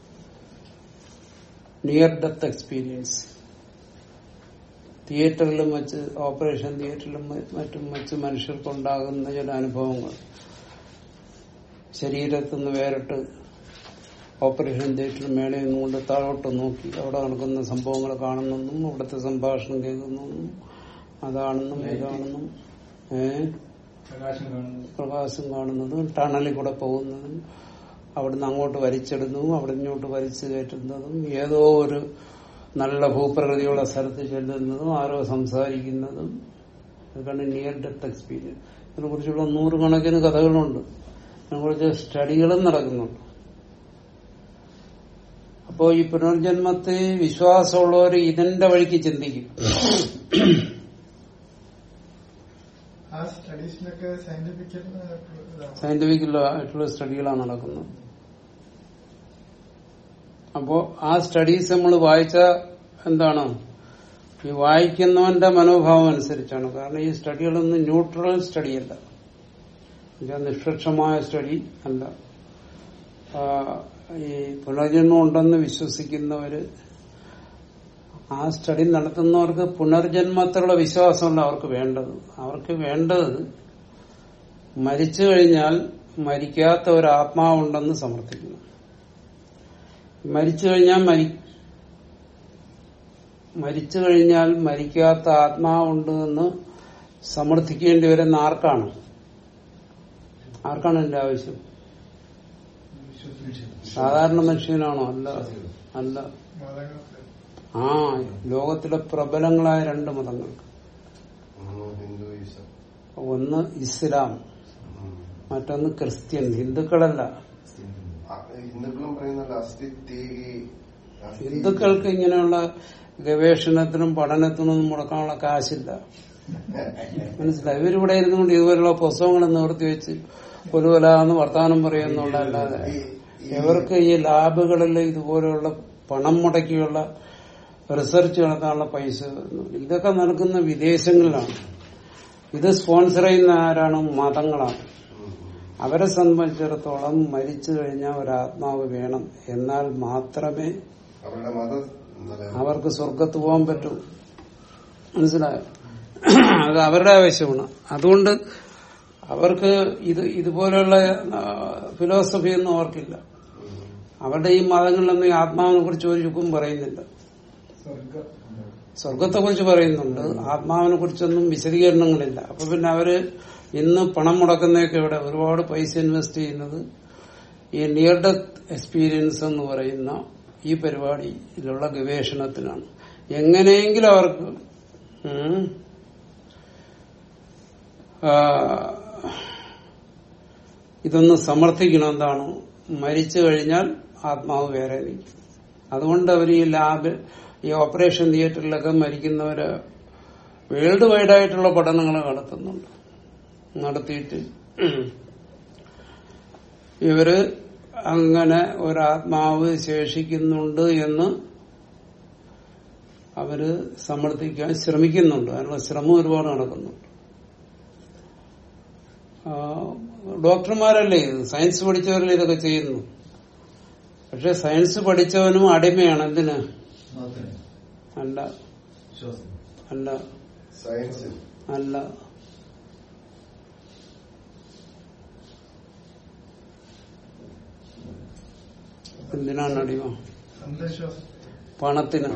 നിയർ ഡെത്ത് എക്സ്പീരിയൻസ് തിയേറ്ററിലും വെച്ച് ഓപ്പറേഷൻ തിയേറ്ററിലും മ- മറ്റും വെച്ച് മനുഷ്യർക്കുണ്ടാകുന്ന ചില അനുഭവങ്ങൾ ശരീരത്തിൽ നിന്ന് വേറിട്ട് ഓപ്പറേഷൻ തിയേറ്ററിൽ മേളയിൽ നിന്നുകൊണ്ട് താഴോട്ട് നോക്കി അവിടെ നടക്കുന്ന സംഭവങ്ങൾ കാണുന്നെന്നും അവിടുത്തെ സംഭാഷണം കേൾക്കുന്നെന്നും അതാണെന്നും ഇതാണെന്നും ഏഹ് പ്രകാശം കാണുന്നു പ്രകാശം കാണുന്നതും ടണലിൽ കൂടെ പോകുന്നതും അവിടുന്ന് അങ്ങോട്ട് വലിച്ചിടുന്നതും അവിടെ ഇങ്ങോട്ട് വലിച്ചു കയറ്റുന്നതും ഏതോ ഒരു നല്ല ഭൂപ്രകൃതിയുള്ള സ്ഥലത്ത് ചെല്ലുന്നതും ആരോ സംസാരിക്കുന്നതും അതൊക്കെയാണ് നിയർ ഡെത്ത് എക്സ്പീരിയൻസ് ഇതിനെ കുറിച്ചുള്ള നൂറുകണക്കിന് കഥകളുണ്ട് അതിനെക്കുറിച്ച് സ്റ്റഡികളും നടക്കുന്നുണ്ട് അപ്പോ ഈ പുനർജന്മത്തെ വിശ്വാസമുള്ളവർ ഇതിന്റെ വഴിക്ക് ചിന്തിക്കും ആ സ്റ്റഡീസിനൊക്കെ സയന്റിഫിക്കൽ സയന്റിഫിക് ആയിട്ടുള്ള സ്റ്റഡികളാണ് നടക്കുന്നത് അപ്പോ ആ സ്റ്റഡീസ് നമ്മൾ വായിച്ച എന്താണ് ഈ വായിക്കുന്നവന്റെ മനോഭാവം അനുസരിച്ചാണ് കാരണം ഈ സ്റ്റഡികളൊന്നും ന്യൂട്രൽ സ്റ്റഡിയല്ല എന്നുവെച്ചാൽ നിഷ്പക്ഷമായ സ്റ്റഡി അല്ല ആ, ഈ പുനർജന്മം ഉണ്ടെന്ന് വിശ്വസിക്കുന്നവര് ആ സ്റ്റഡി നടത്തുന്നവർക്ക് പുനർജന്മത്തിലുള്ള വിശ്വാസമല്ല അവർക്ക് വേണ്ടത് അവർക്ക് വേണ്ടത് മരിച്ചു കഴിഞ്ഞാൽ മരിക്കാത്ത ഒരു ആത്മാവുണ്ടെന്ന് സമർത്ഥിക്കുന്നു മരിച്ചു കഴിഞ്ഞാൽ മരി മരിച്ചു കഴിഞ്ഞാൽ മരിക്കാത്ത ആത്മാവുണ്ട് എന്ന് സമർത്ഥിക്കേണ്ടി വരുന്ന ആർക്കാണ് ആർക്കാണ് എന്റെ ആവശ്യം സാധാരണ മനുഷ്യനാണോ അല്ല അല്ല മതങ്ങൾക്ക് ആ ലോകത്തിലെ പ്രബലങ്ങളായ രണ്ട് മതങ്ങൾക്ക് ഒന്ന് ഹിന്ദുയിസം ഒന്ന് ഇസ്ലാം ഉം. മറ്റൊന്ന് ക്രിസ്ത്യൻ ഹിന്ദുക്കളല്ല ആ, ഹിന്ദുക്കളും പറയുന്നല്ലോ അസ്ഥിത്യേകി അസ്ഥി- ഹിന്ദുക്കൾക്ക് ഇങ്ങനെയുള്ള ഗവേഷണത്തിനും പഠനത്തിനും ഒന്നും മുടക്കാനുള്ള കാശില്ല മനസ്സിലായി ഇവരിവിടെ ഇരുന്നുകൊണ്ട് ഇതുപോലുള്ള പുസ്തകങ്ങൾ നിവർത്തി വെച്ച് കൊലുകൊലാന്ന് വർത്തമാനം പറയുന്നുള്ളതല്ലാതെ ഇവർക്ക് ഈ ലാബുകളിൽ ഇതുപോലെയുള്ള പണം മുടക്കിയുള്ള റിസർച്ച് നടത്താനുള്ള പൈസ ഒന്നുമില്ല. ഇതൊക്കെ നടക്കുന്ന വിദേശങ്ങളിലാണ് ഇത് സ്പോൺസർ ചെയ്യുന്ന ആരാണ് മതങ്ങളാണ് ഉം. അവരെ സംബന്ധിച്ചിടത്തോളം മരിച്ചു കഴിഞ്ഞാൽ ഒരാത്മാവ് വേണം എന്നാൽ മാത്രമേ അവരുടെ മതം നില- അവർക്ക് സ്വർഗത്ത് പോകാൻ പറ്റൂ മനസ്സിലായോ അത് അവരുടെ ആവശ്യമാണ് അതുകൊണ്ട് അവർക്ക് ഇത് ഇതുപോലെയുള്ള ഫിലോസഫി ഒന്നും അവർക്കില്ല ഉം. അവരുടെ ഈ മതങ്ങളിലൊന്നും ഈ ആത്മാവിനെ കുറിച്ച് ഒരു ചുക്കും പറയുന്നില്ല സ്വർഗം സ്വർഗത്തെ കുറിച്ച് പറയുന്നുണ്ട് ആത്മാവിനെ കുറിച്ചൊന്നും വിശദീകരണങ്ങളില്ല അപ്പൊ പിന്നെ അവര് ഇന്ന് പണം മുടക്കുന്നതൊക്കെ ഇവിടെ ഒരുപാട് പൈസ ഇൻവെസ്റ്റ് ചെയ്യുന്നത് ഈ നിയർ ഡെത്ത് എക്സ്പീരിയൻസ് എന്ന് പറയുന്ന ഈ പരിപാടിയിലുള്ള ഗവേഷണത്തിനാണ് എങ്ങനെയെങ്കിലും അവർക്ക് ഉം, ആ, ഇതൊന്ന് സമർത്ഥിക്കണം എന്താണ് മരിച്ചു കഴിഞ്ഞാൽ ആത്മാവ് വേറെ നിൽക്കും അതുകൊണ്ട് അവർ ഈ ലാബ് ഈ ഓപ്പറേഷൻ തിയേറ്ററിലൊക്കെ മരിക്കുന്നവര് വേൾഡ് വൈഡ് ആയിട്ടുള്ള പഠനങ്ങൾ നടത്തുന്നുണ്ട് നടത്തിയിട്ട് ഇവര് അങ്ങനെ ഒരാത്മാവ് ശേഷിക്കുന്നുണ്ട് എന്ന് അവര് സമർത്ഥിക്കാൻ ശ്രമിക്കുന്നുണ്ട് അതിനുള്ള ശ്രമം ഒരുപാട് നടക്കുന്നുണ്ട് ആ, ഡോക്ടർമാരല്ലേ ഇത് സയൻസ് പഠിച്ചവരല്ലേ ഇതൊക്കെ ചെയ്യുന്നു പക്ഷെ സയൻസ് പഠിച്ചവനും അടിമയാണ് എന്തിന് മാത്രമേ അല്ല വിശ്വാസം അല്ല സയൻസിൽ അല്ല എന്തിനാണ് അടിമ അന്ധവിശ്വാസം പണത്തിന്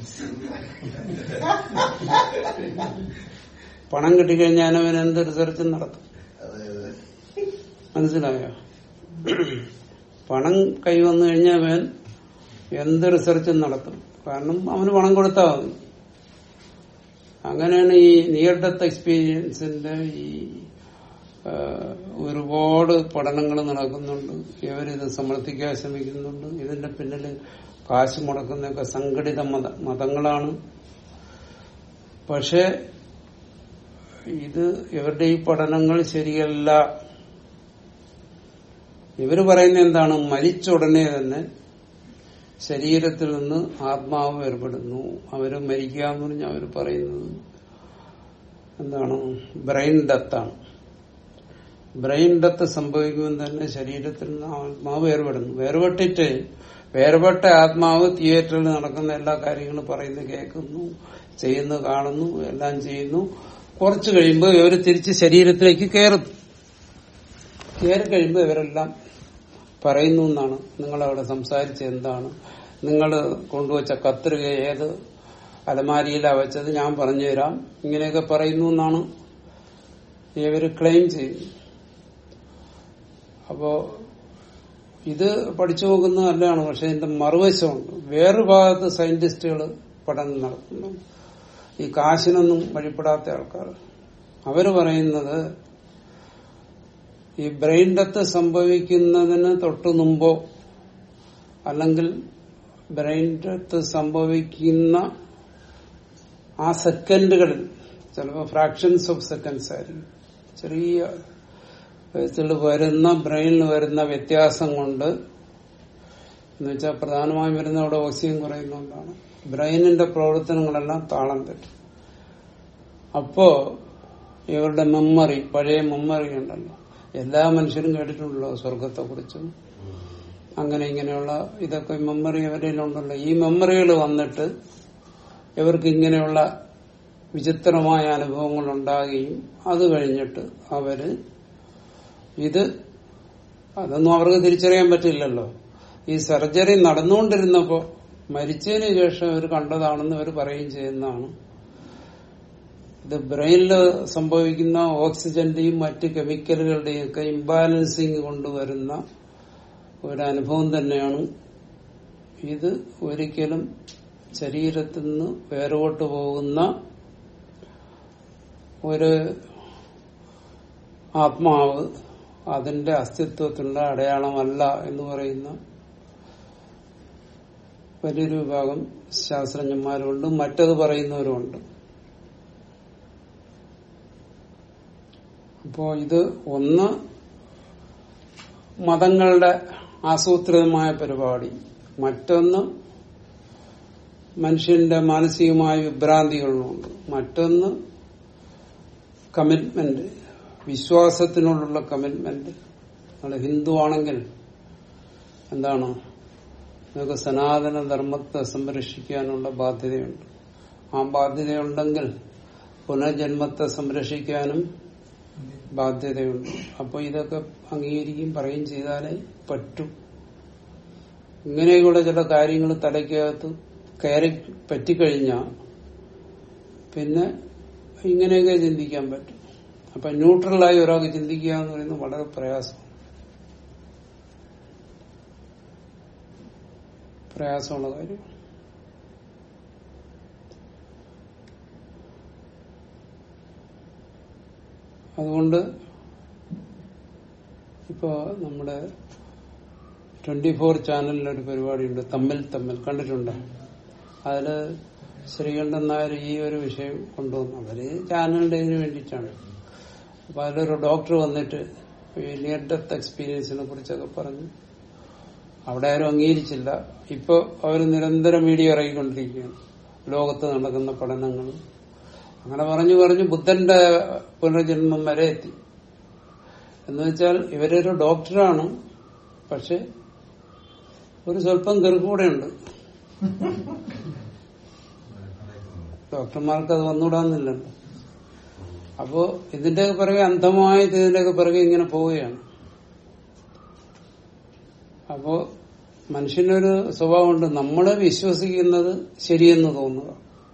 പണം കിട്ടിക്കഴിഞ്ഞാൽ അവൻ എന്ത് റിസർച്ചും നടത്തും അതെ അതെ മനസ്സിലായോ പണം കൈവന്നു കഴിഞ്ഞാൽ അവൻ എന്ത് റിസർച്ചും നടത്തും കാരണം അവന് പണം കൊടുത്താൽ മതി അങ്ങനെയാണ് ഈ നിയർ ഡെത്ത് എക്സ്പീരിയൻസിന്റെ ഈ ആ, ഒരുപാട് പഠനങ്ങൾ നടക്കുന്നുണ്ട് ഇവരിത് സമർത്ഥിക്കാൻ ശ്രമിക്കുന്നുണ്ട് ഇതിന്റെ പിന്നിൽ കാശ് മുടക്കുന്നതൊക്കെ സംഘടിത മത മതങ്ങളാണ് പക്ഷെ ഇത് ഇവരുടെ ഈ പഠനങ്ങൾ ശരിയല്ല ഇവര് പറയുന്ന എന്താണ് മരിച്ച ഉടനെ തന്നെ ശരീരത്തിൽ നിന്ന് ആത്മാവ് വേർപെടുന്നു അവര് മരിക്കുക എന്ന് പറഞ്ഞാൽ അവര് പറയുന്നത് എന്താണ് ബ്രെയിൻ ഡെത്താണ് ബ്രെയിൻ ഡെത്ത് സംഭവിക്കുമ്പോൾ തന്നെ ശരീരത്തിൽ നിന്ന് ആത്മാവ് വേർപെടുന്നു വേർപെട്ടിട്ട് വേർപെട്ട ആത്മാവ് തിയേറ്ററിൽ നടക്കുന്ന എല്ലാ കാര്യങ്ങളും പറയുന്നു കേൾക്കുന്നു ചെയ്യുന്നു കാണുന്നു എല്ലാം ചെയ്യുന്നു കുറച്ചു കഴിയുമ്പോൾ ഇവർ തിരിച്ച് ശരീരത്തിലേക്ക് കയറുന്നു കയറി കഴിയുമ്പോൾ ഇവരെല്ലാം പറയുന്നു എന്നാണ് നിങ്ങളവിടെ സംസാരിച്ച എന്താണ് നിങ്ങൾ കൊണ്ടുവച്ച കത്രിക ഏത് അലമാരിയിലാ വെച്ചത് ഞാൻ പറഞ്ഞുതരാം ഇങ്ങനെയൊക്കെ പറയുന്നു എന്നാണ് ഇവര് ക്ലെയിം ചെയ്യുന്നു അപ്പോ ഇത് പഠിച്ചു നോക്കുന്നത് നല്ലതാണ് പക്ഷെ ഇതിന്റെ മറുവശമുണ്ട് വേറൊരു ഭാഗത്ത് സയന്റിസ്റ്റുകൾ പഠനം നടത്തുന്നു ഈ കാശിനൊന്നും വഴിപ്പെടാത്ത ആൾക്കാർ അവര് പറയുന്നത് ഈ ബ്രെയിൻ ഡെത്ത് സംഭവിക്കുന്നതിന് തൊട്ടു മുമ്പോ അല്ലെങ്കിൽ ബ്രെയിൻ ഡെത്ത് സംഭവിക്കുന്ന ആ സെക്കൻഡുകളിൽ ചിലപ്പോൾ ഫ്രാക്ഷൻസ് ഓഫ് സെക്കൻഡ്സ് ആയിരിക്കും ചെറിയ വയസ്സിൽ വരുന്ന ബ്രെയിനിൽ വരുന്ന വ്യത്യാസം കൊണ്ട് എന്ന് വെച്ചാൽ പ്രധാനമായും വരുന്ന അവിടെ ഓക്സിജൻ കുറയുന്നതുകൊണ്ടാണ് ബ്രെയിനിന്റെ പ്രവർത്തനങ്ങളെല്ലാം താളം തെറ്റും അപ്പോ ഇവരുടെ മെമ്മറി പഴയ മെമ്മറി ഉണ്ടല്ലോ എല്ലാ മനുഷ്യരും കേട്ടിട്ടുണ്ടല്ലോ സ്വർഗത്തെ കുറിച്ചും അങ്ങനെ ഇങ്ങനെയുള്ള ഇതൊക്കെ മെമ്മറി അവരിലുണ്ടല്ലോ ഈ മെമ്മറികൾ വന്നിട്ട് ഇവർക്ക് ഇങ്ങനെയുള്ള വിചിത്രമായ അനുഭവങ്ങൾ ഉണ്ടാകുകയും അത് കഴിഞ്ഞിട്ട് അവര് ഇത് അതൊന്നും അവർക്ക് തിരിച്ചറിയാൻ പറ്റില്ലല്ലോ ഈ സർജറി നടന്നുകൊണ്ടിരുന്നപ്പോ മരിച്ചതിന് ശേഷം അവർ കണ്ടതാണെന്ന് അവർ പറയുകയും ചെയ്യുന്നതാണ് ഇത് ബ്രെയിനിൽ സംഭവിക്കുന്ന ഓക്സിജന്റെയും മറ്റ് കെമിക്കലുകളുടെയും ഒക്കെ ഇംബാലൻസിങ് കൊണ്ടുവരുന്ന ഒരു അനുഭവം തന്നെയാണ് ഇത് ഒരിക്കലും ശരീരത്തിൽ നിന്ന് വേരോട്ട് പോകുന്ന ഒരു ആത്മാവ് അതിന്റെ അസ്തിത്വത്തിന്റെ അടയാളമല്ല എന്ന് പറയുന്ന വലിയൊരു വിഭാഗം ശാസ്ത്രജ്ഞന്മാരുണ്ട് മറ്റത് പറയുന്നവരുമുണ്ട് അപ്പോ ഇത് ഒന്ന് മതങ്ങളുടെ ആസൂത്രിതമായ പരിപാടി മറ്റൊന്ന് മനുഷ്യന്റെ മാനസികമായ വിഭ്രാന്തികളുമുണ്ട് മറ്റൊന്ന് കമ്മിറ്റ്മെന്റ് വിശ്വാസത്തിനോടുള്ള കമ്മിറ്റ്മെന്റ് നമ്മൾ ഹിന്ദു ആണെങ്കിൽ എന്താണ് നിങ്ങൾക്ക് സനാതന ധർമ്മത്തെ സംരക്ഷിക്കാനുള്ള ബാധ്യതയുണ്ട് ആ ബാധ്യതയുണ്ടെങ്കിൽ പുനർജന്മത്തെ സംരക്ഷിക്കാനും ബാധ്യതയുണ്ട് അപ്പോൾ ഇതൊക്കെ അംഗീകരിക്കുകയും പറയുകയും ചെയ്താലേ പറ്റൂ ഇങ്ങനെയുള്ള ചില കാര്യങ്ങൾ തലയ്ക്കകത്ത് കയറി പറ്റിക്കഴിഞ്ഞാൽ പിന്നെ ഇങ്ങനെയൊക്കെ ചിന്തിക്കാൻ പറ്റും അപ്പൊ ന്യൂട്രലായി ഒരാൾക്ക് ചിന്തിക്കുക എന്ന് പറയുന്നത് വളരെ പ്രയാസം പ്രയാസമുള്ള കാര്യം അതുകൊണ്ട് ഇപ്പോ നമ്മുടെ ട്വന്റി ഫോർ ചാനലിലൊരു പരിപാടിയുണ്ട് തമ്മിൽ തമ്മിൽ കണ്ടിട്ടുണ്ട് അതില് ശ്രീകണ്ഠൻ നായർ ഈ ഒരു വിഷയം കൊണ്ടുവന്നു അവര് ചാനലിന്റെ ഇതിന് വേണ്ടിയിട്ടാണ് അപ്പൊ അതിലൊരു ഡോക്ടർ വന്നിട്ട് ഈ നിയർ ഡെത്ത് എക്സ്പീരിയൻസിനെ കുറിച്ചൊക്കെ പറഞ്ഞു അവിടെ ആരും അംഗീകരിച്ചില്ല ഇപ്പൊ അവർ നിരന്തരം വീഡിയോ ഇറങ്ങിക്കൊണ്ടിരിക്കുകയാണ് ലോകത്ത് നടക്കുന്ന പഠനങ്ങൾ അങ്ങനെ പറഞ്ഞു പറഞ്ഞു ബുദ്ധന്റെ പുനർജന്മം വരെ എത്തി എന്ന് വെച്ചാൽ ഇവരൊരു ഡോക്ടറാണ് പക്ഷെ ഒരു സ്വല്പം കെറുകൂടെയുണ്ട് ഡോക്ടർമാർക്ക് അത് വന്നുകൂടാന്നില്ലല്ലോ അപ്പോ ഇതിന്റെ പിറകെ അന്ധമായിട്ട് ഇതിന്റെയൊക്കെ പിറകെ ഇങ്ങനെ പോവുകയാണ് അപ്പോ മനുഷ്യനൊരു സ്വഭാവമുണ്ട് നമ്മളെ വിശ്വസിക്കുന്നത് ശരിയെന്ന് തോന്നുക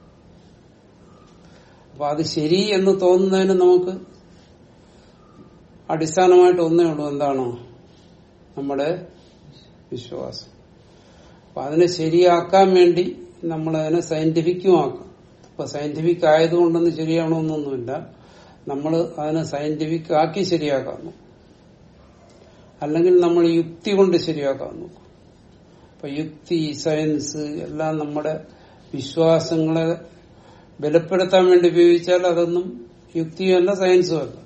അപ്പൊ അത് ശരി എന്ന് തോന്നുന്നതിന് നമുക്ക് അടിസ്ഥാനമായിട്ട് ഒന്നേ ഉള്ളൂ എന്താണോ നമ്മുടെ വിശ്വാസം അപ്പൊ അതിനെ ശരിയാക്കാൻ വേണ്ടി നമ്മൾ അതിനെ സയന്റിഫിക്കും ആക്കാം ഇപ്പൊ സയന്റിഫിക് ആയതുകൊണ്ടൊന്നും ശരിയാവണമെന്നൊന്നുമില്ല നമ്മൾ അതിനെ സയന്റിഫിക് ആക്കി ശരിയാക്കാൻ നോക്കും അല്ലെങ്കിൽ നമ്മൾ യുക്തി കൊണ്ട് ശരിയാക്കാൻ നോക്കും അപ്പൊ യുക്തി സയൻസ് എല്ലാം നമ്മുടെ വിശ്വാസങ്ങളെ ബലപ്പെടുത്താൻ വേണ്ടി ഉപയോഗിച്ചാൽ അതൊന്നും യുക്തിയല്ല സയൻസും അല്ല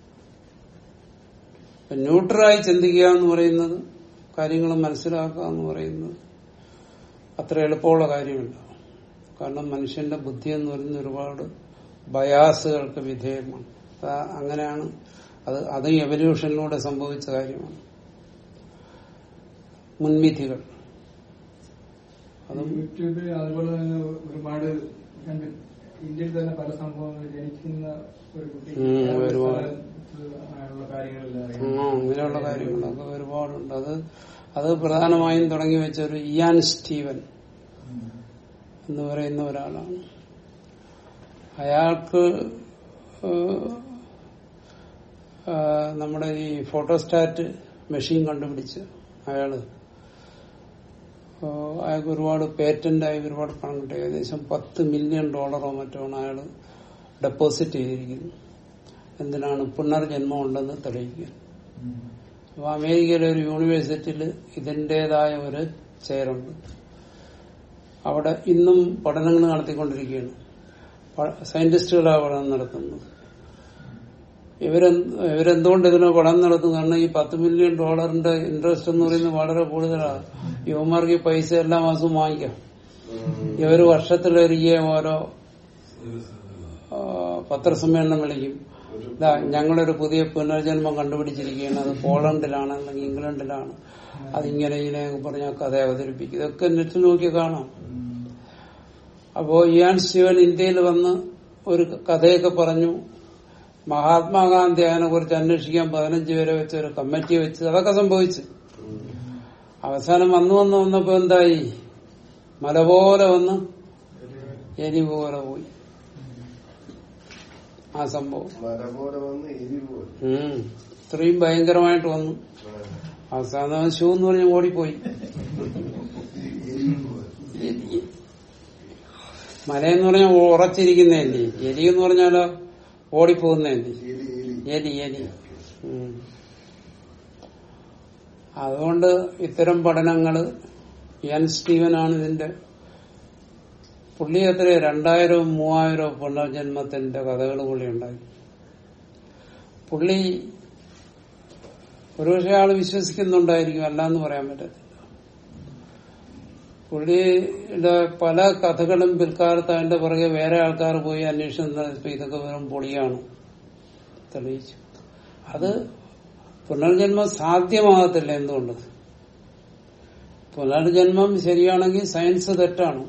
അപ്പൊ ന്യൂട്രലായി ചിന്തിക്കുക എന്ന് പറയുന്നത് കാര്യങ്ങൾ മനസ്സിലാക്കുക എന്ന് പറയുന്നത് അത്ര എളുപ്പമുള്ള കാര്യമില്ല കാരണം മനുഷ്യന്റെ ബുദ്ധി എന്ന് പറയുന്ന ഒരുപാട് ബയാസുകൾക്ക് വിധേയമാണ് അത് അങ്ങനെയാണ് അത് അത് എവല്യൂഷനിലൂടെ സംഭവിച്ച കാര്യമാണ് മുൻവിധികൾ അതും യൂട്യൂബിൽ അതുപോലെ തന്നെ ഒരുപാട് കണ്ട് ഇന്ത്യയിൽ തന്നെ പല സംഭവങ്ങൾ ജനിക്കുന്ന ഒരു കുട്ടി ഉം, വേറൊരു ഒരുപാട്. സ്ഥലത്ത് അങ്ങനെയുള്ള കാര്യങ്ങളെല്ലാം ആ, അറിയാം. അങ്ങനെയുള്ള കാര്യങ്ങളൊക്കെ ഒരുപാടുണ്ട് അത് അത് പ്രധാനമായും തുടങ്ങി വെച്ച ഒരു ഇയാൻ സ്റ്റീവൻ ഉം. എന്ന് പറയുന്ന ഒരാളാണ് അയാൾക്ക് ഏഹ്, ഏഹ്, നമ്മുടെ ഈ ഫോട്ടോസ്റ്റാറ്റ് മെഷീൻ കണ്ടുപിടിച്ച് അയാള് ഏഹ്, അയാൾക്ക് ഒരുപാട് പേറ്റന്റ് ആയി ഒരുപാട് പണം കിട്ടി ഏകദേശം പത്ത് മില്യൺ ഡോളറോ മറ്റോ ആണ് അയാള് ഡെപ്പോസിറ്റ് ചെയ്തിരിക്കുന്നത് എന്തിനാണ് പുനർജന്മം ഉണ്ടെന്ന് തെളിയിക്കാൻ ഉം. അപ്പൊ അമേരിക്കയിലെ ഒരു യൂണിവേഴ്സിറ്റിയിൽ ഇതിന്റേതായ ഒരു ചെയറുണ്ട് അവിടെ ഇന്നും പഠനങ്ങൾ നടത്തിക്കൊണ്ടിരിക്കുകയാണ് പ- സയന്റിസ്റ്റുകളാണ് പഠനം നടത്തുന്നത് ഇവരെന്ത് ഇവരെന്തുകൊണ്ട് ഇതിന് പഠനം നടത്തും കാരണം ഈ പത്ത് മില്യൺ ഡോളറിന്റെ ഇൻട്രസ്റ്റ് എന്ന് പറയുന്നത് വളരെ കൂടുതലാണ് യുവമാർക്ക് ഈ പൈസ എല്ലാ മാസവും വാങ്ങിക്കാം ഇവര് വർഷത്തിലൊരിക്കൽ ഓരോ ആ, പത്രസമ്മേളനം വിളിക്കും ഇതാ ഞങ്ങളൊരു പുതിയ പുനർജന്മം കണ്ടുപിടിച്ചിരിക്കുകയാണ് അത് പോളണ്ടിലാണ് അല്ലെങ്കിൽ ഇംഗ്ലണ്ടിലാണ് ആ,. അത് ഇങ്ങനെ ഇങ്ങനെ പറഞ്ഞ കഥ അവതരിപ്പിക്കും ഇതൊക്കെ നെറ്റ് നോക്കി കാണാം അപ്പോ ഇയാൻ ശിവൻ ഇന്ത്യയിൽ വന്ന് ഒരു കഥയൊക്കെ പറഞ്ഞു മഹാത്മാഗാന്ധി അതിനെ കുറിച്ച് അന്വേഷിക്കാൻ പതിനഞ്ച് പേരെ വെച്ച് ഒരു കമ്മിറ്റി വെച്ച് അതൊക്കെ സംഭവിച്ചു അവസാനം വന്നു വന്ന് വന്നപ്പോ എന്തായി മല പോലെ വന്ന് എരി പോലെ പോയി ആ സംഭവം മല പോലെ വന്ന് എരി പോലെ ഉം. ഇത്രയും ഭയങ്കരമായിട്ട് വന്നു ആ. അവസാനം ഷൂ എന്ന് പറഞ്ഞ് ഓടിപ്പോയി എരി പോലെ എലി. മലയെന്ന് പറഞ്ഞാൽ ഉറച്ചിരിക്കുന്നതല്ലേ എലി എന്ന് പറഞ്ഞാലോ ഓടിപ്പോകുന്നതല്ലേ എലി എലി എലി എലി ഉം. അതുകൊണ്ട് ഇത്തരം പഠനങ്ങള് എൻ സ്റ്റീവനാണ് ഇതിന്റെ പുള്ളി എത്ര രണ്ടായിരവും മൂവായിരവും പുനർജന്മത്തിന്റെ കഥകൾ പുള്ളി ഉണ്ടാക്കി പുള്ളി ഒരുപക്ഷെ ആള് വിശ്വസിക്കുന്നുണ്ടായിരിക്കും അല്ലാന്ന് പറയാൻ പറ്റത്തില്ല പുള്ളിയുടെ പല കഥകളും പിൽക്കാലത്ത് അതിന്റെ പുറകെ വേറെ ആൾക്കാർ പോയി അന്വേഷണം നടത്തി ഇതൊക്കെ വെറും പൊളിയാണ് തെളിയിച്ചു അത് പുനർജന്മം സാധ്യമാകത്തില്ല എന്തുകൊണ്ട് പുനർജന്മം ശരിയാണെങ്കിൽ സയൻസ് തെറ്റാണ്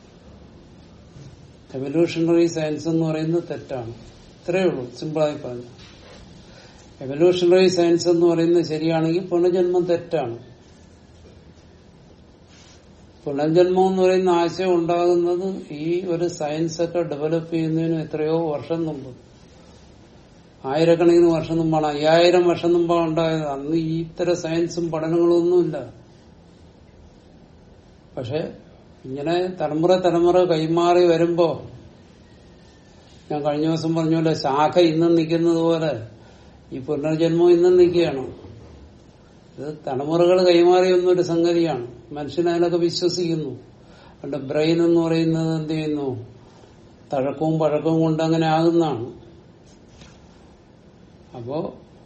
എവല്യൂഷണറി സയൻസ് എന്ന് പറയുന്നത് തെറ്റാണ് ഇത്രയേ ഉള്ളൂ സിമ്പിളായി പറഞ്ഞു എവല്യൂഷണറി സയൻസ് എന്ന് പറയുന്നത് ശരിയാണെങ്കിൽ പുനർജന്മം തെറ്റാണ് പുനർജന്മം എന്ന് പറയുന്ന ആശയം ഉണ്ടാകുന്നത് ഈ ഒരു സയൻസ് ഒക്കെ ഡെവലപ്പ് ചെയ്യുന്നതിന് എത്രയോ വർഷം മുമ്പ് ആയിരക്കണക്കിന് വർഷം മുമ്പാണ് അയ്യായിരം വർഷം മുമ്പാണ് ഉണ്ടായത് അന്ന് ഈ ഇത്തരം സയൻസും പഠനങ്ങളും ഒന്നുമില്ല പക്ഷെ ഇങ്ങനെ തലമുറ തലമുറ കൈമാറി വരുമ്പോ ഞാൻ കഴിഞ്ഞ ദിവസം പറഞ്ഞ പോലെ ശാഖ ഇന്നും നിൽക്കുന്നത് പോലെ ഈ പുനർജന്മം ഇന്നും നിൽക്കുകയാണ് ഇത് തലമുറകൾ കൈമാറി വന്ന ഒരു സംഗതിയാണ് മനുഷ്യൻ അതിലൊക്കെ വിശ്വസിക്കുന്നു അതുകൊണ്ട് ബ്രെയിൻ എന്ന് പറയുന്നത് എന്ത് ചെയ്യുന്നു തഴക്കവും പഴക്കവും കൊണ്ട് അങ്ങനെ ആകുന്നതാണ് അപ്പോ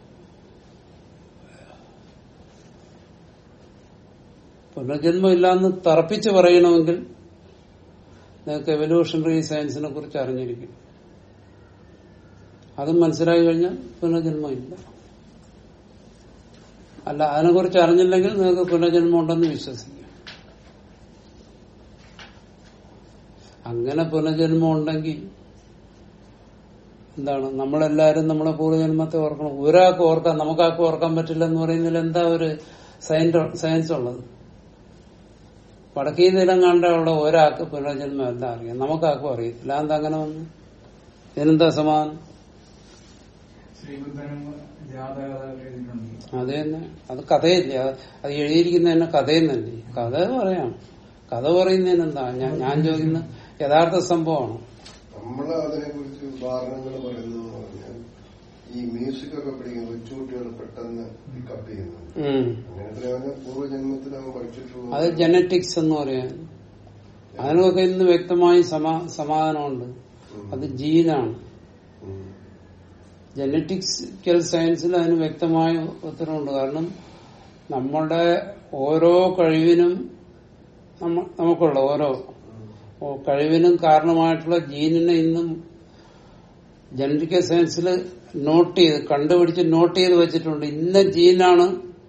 പുനർജന്മം ഇല്ലാന്ന് തറപ്പിച്ച് പറയണമെങ്കിൽ നിങ്ങൾക്ക് എവല്യൂഷണറി സയൻസിനെ കുറിച്ച് അറിഞ്ഞിരിക്കും അതും മനസ്സിലായി കഴിഞ്ഞാൽ പുനർജന്മം ഇല്ല അല്ല അതിനെക്കുറിച്ച് അറിഞ്ഞില്ലെങ്കിൽ നിങ്ങൾക്ക് പുനർജന്മം ഉണ്ടെന്ന് വിശ്വസിക്കാം അങ്ങനെ പുനർജന്മം ഉണ്ടെങ്കിൽ എന്താണ് നമ്മളെല്ലാരും നമ്മളെ പൂർവ്വജന്മത്തെ ഓർക്കണം ഒരാൾക്ക് ഓർക്കാൻ നമുക്കാർക്ക് ഓർക്കാൻ പറ്റില്ല എന്ന് പറയുന്നതിൽ എന്താ ഒരു സയൻസ് സയൻസ് ഉള്ളത് വടക്കേ നിലം കണ്ടുള്ള ഒരാൾക്ക് പുനർജന്മം എന്താ അറിയാം നമുക്കാർക്കും അറിയത്തില്ല എന്താ അങ്ങനെ വന്നു ഇതിനെന്താ സമാധാനം ശ്രീബുദ്ധനും ജാതകഥ എഴുതിയിട്ടുണ്ട് അത് തന്നെ അത് കഥയില്ല അത് അത് എഴുതിയിരിക്കുന്ന തന്നെ കഥയെന്നല്ലേ കഥ പറയാം കഥ പറയുന്നതിനെന്താ ഞാൻ ഞാൻ ചോദിക്കുന്ന യഥാർത്ഥ സംഭവമാണ് നമ്മള് അതിനെ കുറിച്ച് ഉദാഹരണങ്ങൾ പറയുന്നത് പറഞ്ഞാൽ ഈ മ്യൂസിക് ഒക്കെ പഠിക്കുന്ന കൊച്ചുകുട്ടികൾ പെട്ടെന്ന് പിക്കപ്പ് ചെയ്യുന്നു ഉം. അങ്ങനത്തെ അവന് പൂർവ്വജന്മത്തിൽ അവൻ പഠിച്ചിട്ടുള്ള അത് ജനറ്റിക്സ് എന്ന് പറയാൻ അതിനൊക്കെ ഇന്ന് വ്യക്തമായി സമാ സമാധാനമുണ്ട് അത് ജീനാണ് ഉം. ജനറ്റിക്സിക്കൽ സയൻസിൽ അതിന് വ്യക്തമായ ഉത്തരവുണ്ട് കാരണം നമ്മുടെ ഓരോ കഴിവിനും നമ്മ- നമുക്കുള്ള ഓരോ ഓ- കഴിവിനും കാരണമായിട്ടുള്ള ജീനിനെ ഇന്നും ജനറ്റിക്കൽ സയൻസിൽ നോട്ട് ചെയ്ത് കണ്ടുപിടിച്ച് നോട്ട് ചെയ്ത് വെച്ചിട്ടുണ്ട് ഇന്ന ജീനാണ്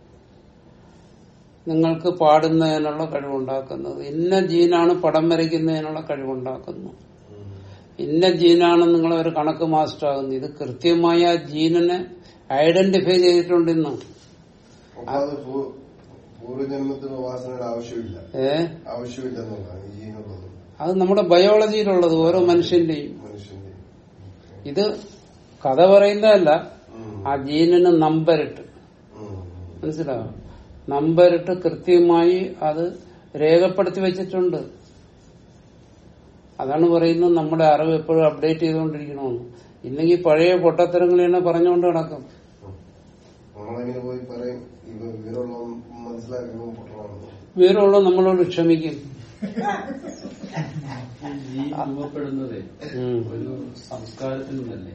നിങ്ങൾക്ക് പാടുന്നതിനുള്ള കഴിവുണ്ടാക്കുന്നത് ഇന്ന ജീനാണ് പടം വരയ്ക്കുന്നതിനുള്ള കഴിവുണ്ടാക്കുന്നത് ഇന്ന ജീനാണ് നിങ്ങളെ ഒരു കണക്ക് മാസ്റ്റർ ആകുന്നത് ഇത് കൃത്യമായി ആ ജീനിനെ ഐഡന്റിഫൈ ചെയ്തിട്ടുണ്ട് ഇന്ന് അപ്പൊ അത് പൂ- പൂർവ്വജന്മത്തിന് ഉപാസനയുടെ ആവശ്യമില്ല ഏ ആവശ്യമില്ലെന്നുള്ളതാണ് ഈ ജീനുള്ളത് അത് നമ്മുടെ ബയോളജിയിലുള്ളത് ഓരോ മനുഷ്യന്റെയും മനുഷ്യന്റെ ഇത് കഥ പറയുന്നതല്ല ഉം. ആ ജീനിന് നമ്പരിട്ട് ഉം. മനസ്സിലാവും നമ്പരിട്ട് കൃത്യമായി അത് രേഖപ്പെടുത്തി വെച്ചിട്ടുണ്ട് അതാണ് പറയുന്നത് നമ്മുടെ അറിവ് എപ്പോഴും അപ്ഡേറ്റ് ചെയ്തുകൊണ്ടിരിക്കണമെന്ന് ഇല്ലെങ്കിൽ പഴയ പൊട്ടത്തരങ്ങൾ തന്നെ പറഞ്ഞുകൊണ്ട് നടക്കും നമ്മളെങ്ങനെ പോയി പറയും ഇവ ഇവരുള്ള മനസ്സിലാക്കുമ്പോൾ പൊട്ടണമെന്ന് വിവരമുള്ള നമ്മളോട് ക്ഷമിക്കും ഈ രൂപപ്പെടുന്നത് ഉം. ഒരു സംസ്കാരത്തിൽ നിന്നല്ലേ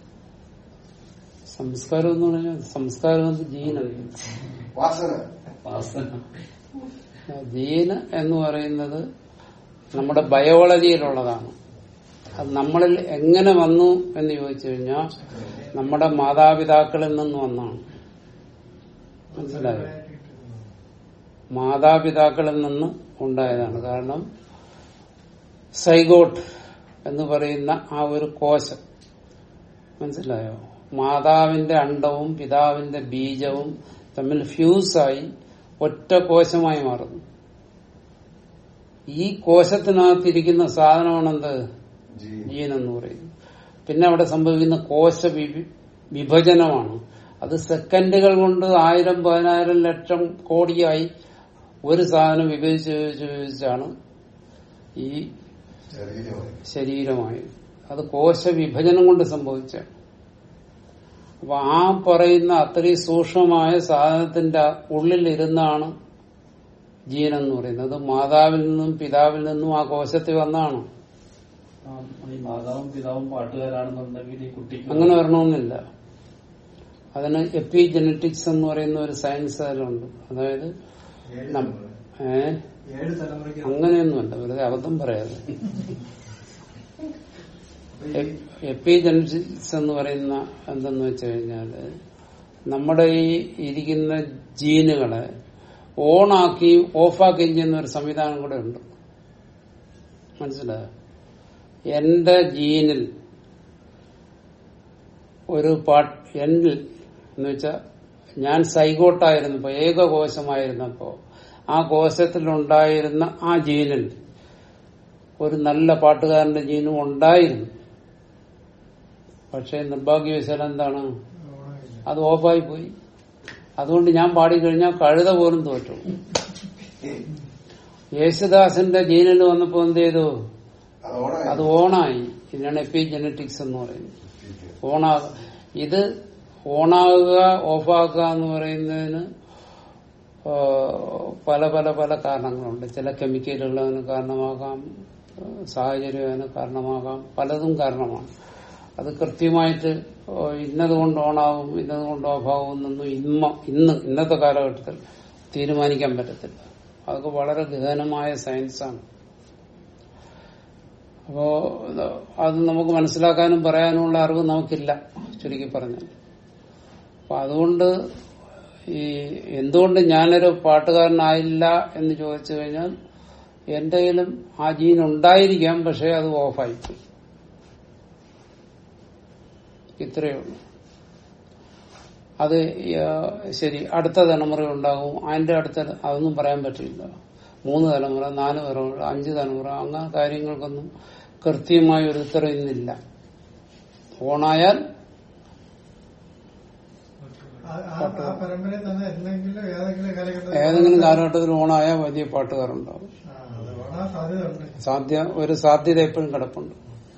സംസ്കാരം എന്ന് പറഞ്ഞാൽ സംസ്കാരം എന്ന് ജീനാണ് വാസന വാസന ജീന് എന്ന് പറയുന്നത് നമ്മുടെ ബയോളജിയിലുള്ളതാണ് അത് നമ്മളിൽ എങ്ങനെ വന്നു എന്ന് ചോദിച്ചു കഴിഞ്ഞാൽ നമ്മുടെ മാതാപിതാക്കളിൽ നിന്ന് വന്നാണ് മനസ്സിലായോ മാതാപിതാക്കളിൽ നിന്ന് ഉണ്ടായതാണ് കാരണം സൈഗോട്ട് എന്ന് പറയുന്ന ആ ഒരു കോശം മനസ്സിലായോ മാതാവിന്റെ അണ്ടവും പിതാവിന്റെ ബീജവും തമ്മിൽ ഫ്യൂസായി ഒറ്റ കോശമായി മാറുന്നു ഈ കോശത്തിനകത്തിരിക്കുന്ന സാധനമാണെന്ത് ജി ജീൻ എന്ന് പറയുന്നത് പിന്നെ അവിടെ സംഭവിക്കുന്ന കോശ വിഭി- വിഭജനമാണ് അത് സെക്കൻഡുകൾ കൊണ്ട് ആയിരം പതിനായിരം ലക്ഷം കോടിയായി ഒരു സാധനം വിഭജിച്ച് വിഭജിച്ച് വിഭജിച്ചാണ് ഈ ശരീരമായി ശരീരമായത് അത് കോശ വിഭജനം കൊണ്ട് സംഭവിച്ചാണ് അപ്പൊ ആ പറയുന്ന അത്രയും സൂക്ഷ്മമായ സാധനത്തിന്റെ ഉള്ളിലിരുന്നാണ് ജീൻ എന്ന് പറയുന്നത് അത് മാതാവിൽ നിന്നും പിതാവിൽ നിന്നും ആ കോശത്തിൽ വന്നാണ് ആ, ഈ മാതാവും പിതാവും പാട്ടുകാരാണെന്നുണ്ടെങ്കിൽ ഈ കുട്ടിക്ക് അങ്ങനെ വരണമെന്നില്ല അതിന് എപ്പിജനറ്റിക്സ് എന്ന് പറയുന്ന ഒരു സയൻസ് അതിലുണ്ട് അതായത് നം- ഏ ഏഴ് തലമുറയ്ക്ക് അങ്ങനെയൊന്നുമല്ല വെറുതെ അബദ്ധം പറയാതെ എപ്പിജനറ്റിക്സ് എന്ന് പറയുന്ന എന്തെന്ന് വെച്ച് കഴിഞ്ഞാല് നമ്മുടെ ഈ ഇരിക്കുന്ന ജീനുകളെ ഓണാക്കിയും ഓഫാക്കുകയും ചെയ്യുന്ന ഒരു സംവിധാനം കൂടെ ഉണ്ട് മനസ്സിലായോ എന്റെ ജീനിൽ ഒരു പാട്ട് എന്നിൽ എന്ന് വെച്ചാൽ ഞാൻ സൈഗോട്ടായിരുന്നപ്പോ ഏകകോശമായിരുന്നപ്പോ ആ കോശത്തിലുണ്ടായിരുന്ന ആ ജീനിൽ ഒരു നല്ല പാട്ടുകാരന്റെ ജീനും ഉണ്ടായിരുന്നു പക്ഷെ നിർഭാഗ്യവശാൽ എന്താണ് അത് ഓഫായി പോയി അതുകൊണ്ട് ഞാൻ പാടിക്കഴിഞ്ഞാൽ കഴുത പോലും തോറ്റു യേശുദാസന്റെ ജീനിൽ വന്നപ്പോ എന്ത് ചെയ്തു അതോടെ അത് ഓണായി ഇതിനാണ് എപ്പി ജനറ്റിക്സ് എന്ന് പറയുന്നത് ഓണാകുക ഇത് ഓണാകുക ഓഫാക്കുക എന്ന് പറയുന്നതിന് ആ, പല പല പല കാരണങ്ങളുണ്ട് ചില കെമിക്കലുകൾ അതിന് കാരണമാകാം ആ, സാഹചര്യം അതിന് കാരണമാകാം പലതും കാരണമാണ് അത് കൃത്യമായിട്ട് ആ, ഇന്നതുകൊണ്ട് ഓണാവും ഇന്നതുകൊണ്ട് ഓഫാവും എന്നൊന്നും ഇമ്മ ഇന്ന് ഇന്നത്തെ കാലഘട്ടത്തിൽ തീരുമാനിക്കാൻ പറ്റത്തില്ല അതൊക്കെ വളരെ ഗഹനമായ സയൻസാണ് അപ്പോ ഇത് അത് നമുക്ക് മനസ്സിലാക്കാനും പറയാനുമുള്ള അറിവ് നമുക്കില്ല ചുരുക്കി പറഞ്ഞാൽ അപ്പൊ അതുകൊണ്ട് ഈ എന്തുകൊണ്ട് ഞാനൊരു പാട്ടുകാരനായില്ല എന്ന് ചോദിച്ചു കഴിഞ്ഞാൽ എന്റെ കയ്യിലും ആ ജീൻ ഉണ്ടായിരിക്കാം പക്ഷെ അത് ഓഫായി പോയി ഇത്രയേ ഉള്ളൂ അത് ആ, ശരി അടുത്ത തലമുറ ഉണ്ടാകും അതിന്റെ അടുത്ത അതൊന്നും പറയാൻ പറ്റില്ല മൂന്ന് തലമുറ നാല് തലമുറ അഞ്ച് തലമുറ അങ്ങനെ കാര്യങ്ങൾക്കൊന്നും കൃത്യമായ ഒരു ഉത്തരം ഇന്നില്ല ഓണായാൽ ആ- ആ- ആ പരമ്പരയിൽ തന്നെ എന്തെങ്കിലും ഏതെങ്കിലും കാലഘട്ടത്തിൽ ഏതെങ്കിലും കാലഘട്ടത്തിൽ ഓണായാൽ വലിയ പാട്ടുകാരുണ്ടാവും ആ, അത് ഓണാൻ സാധ്യത ഉണ്ട് സാധ്യ ഒരു സാധ്യത എപ്പോഴും കിടപ്പുണ്ട്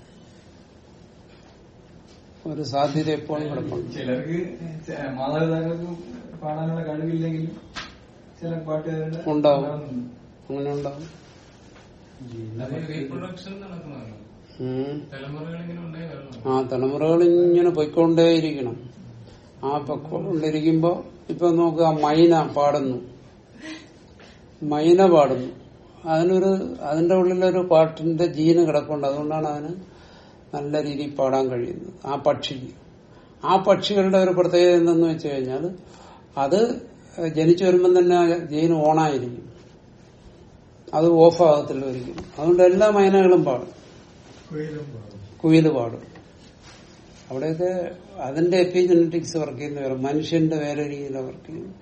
ഒരു സാധ്യത എപ്പോഴും കിടപ്പുണ്ട് ചിലർക്ക് ചെ- മാതാപിതാക്കൾക്ക് പാടാനുള്ള കഴിവില്ലെങ്കിലും ചില പാട്ടുകാരുടെ ഉണ്ടാവും. ഉണ്ടാവുന്നുണ്ട്. അങ്ങനെ ഉണ്ടാവും അത് റീപ്രൊഡക്ഷൻ നടക്കുന്നതല്ലോ ഉം. തലമുറകൾ ഇങ്ങനെ ഉണ്ടായി വരണം ആ തലമുറകൾ ഇങ്ങനെ പൊയ്ക്കൊണ്ടേയിരിക്കണം ആ പൊയ്ക്കൊണ്ടിരിക്കുമ്പോ ഇപ്പൊ നോക്കുക മൈന പാടുന്നു മൈന പാടുന്നു അതിനൊരു അതിന്റെ ഉള്ളിലൊരു പാട്ടിന്റെ ജീന് കിടപ്പുണ്ട് അതുകൊണ്ടാണ് അതിന് നല്ല രീതിയിൽ പാടാൻ കഴിയുന്നത് ആ പക്ഷിക്ക് ആ പക്ഷികളുടെ ഒരു പ്രത്യേകത എന്തെന്ന് വെച്ച് കഴിഞ്ഞാൽ അത് ജനിച്ചു വരുമ്പം തന്നെ ആ ജീൻ ഓണായിരിക്കും അത് ഓഫാകത്തില്ല ഒരിക്കലും അതുകൊണ്ട് എല്ലാ മൈനകളും പാടും കുയിലും പാടും. കുയില് പാടും അവിടെയൊക്കെ അതിന്റെ എപ്പിജനറ്റിക്സ് വർക്ക് ചെയ്യുന്ന വേറെ മനുഷ്യന്റെ വേറെ രീതിയിലാണ് വർക്ക് ചെയ്യുന്നത്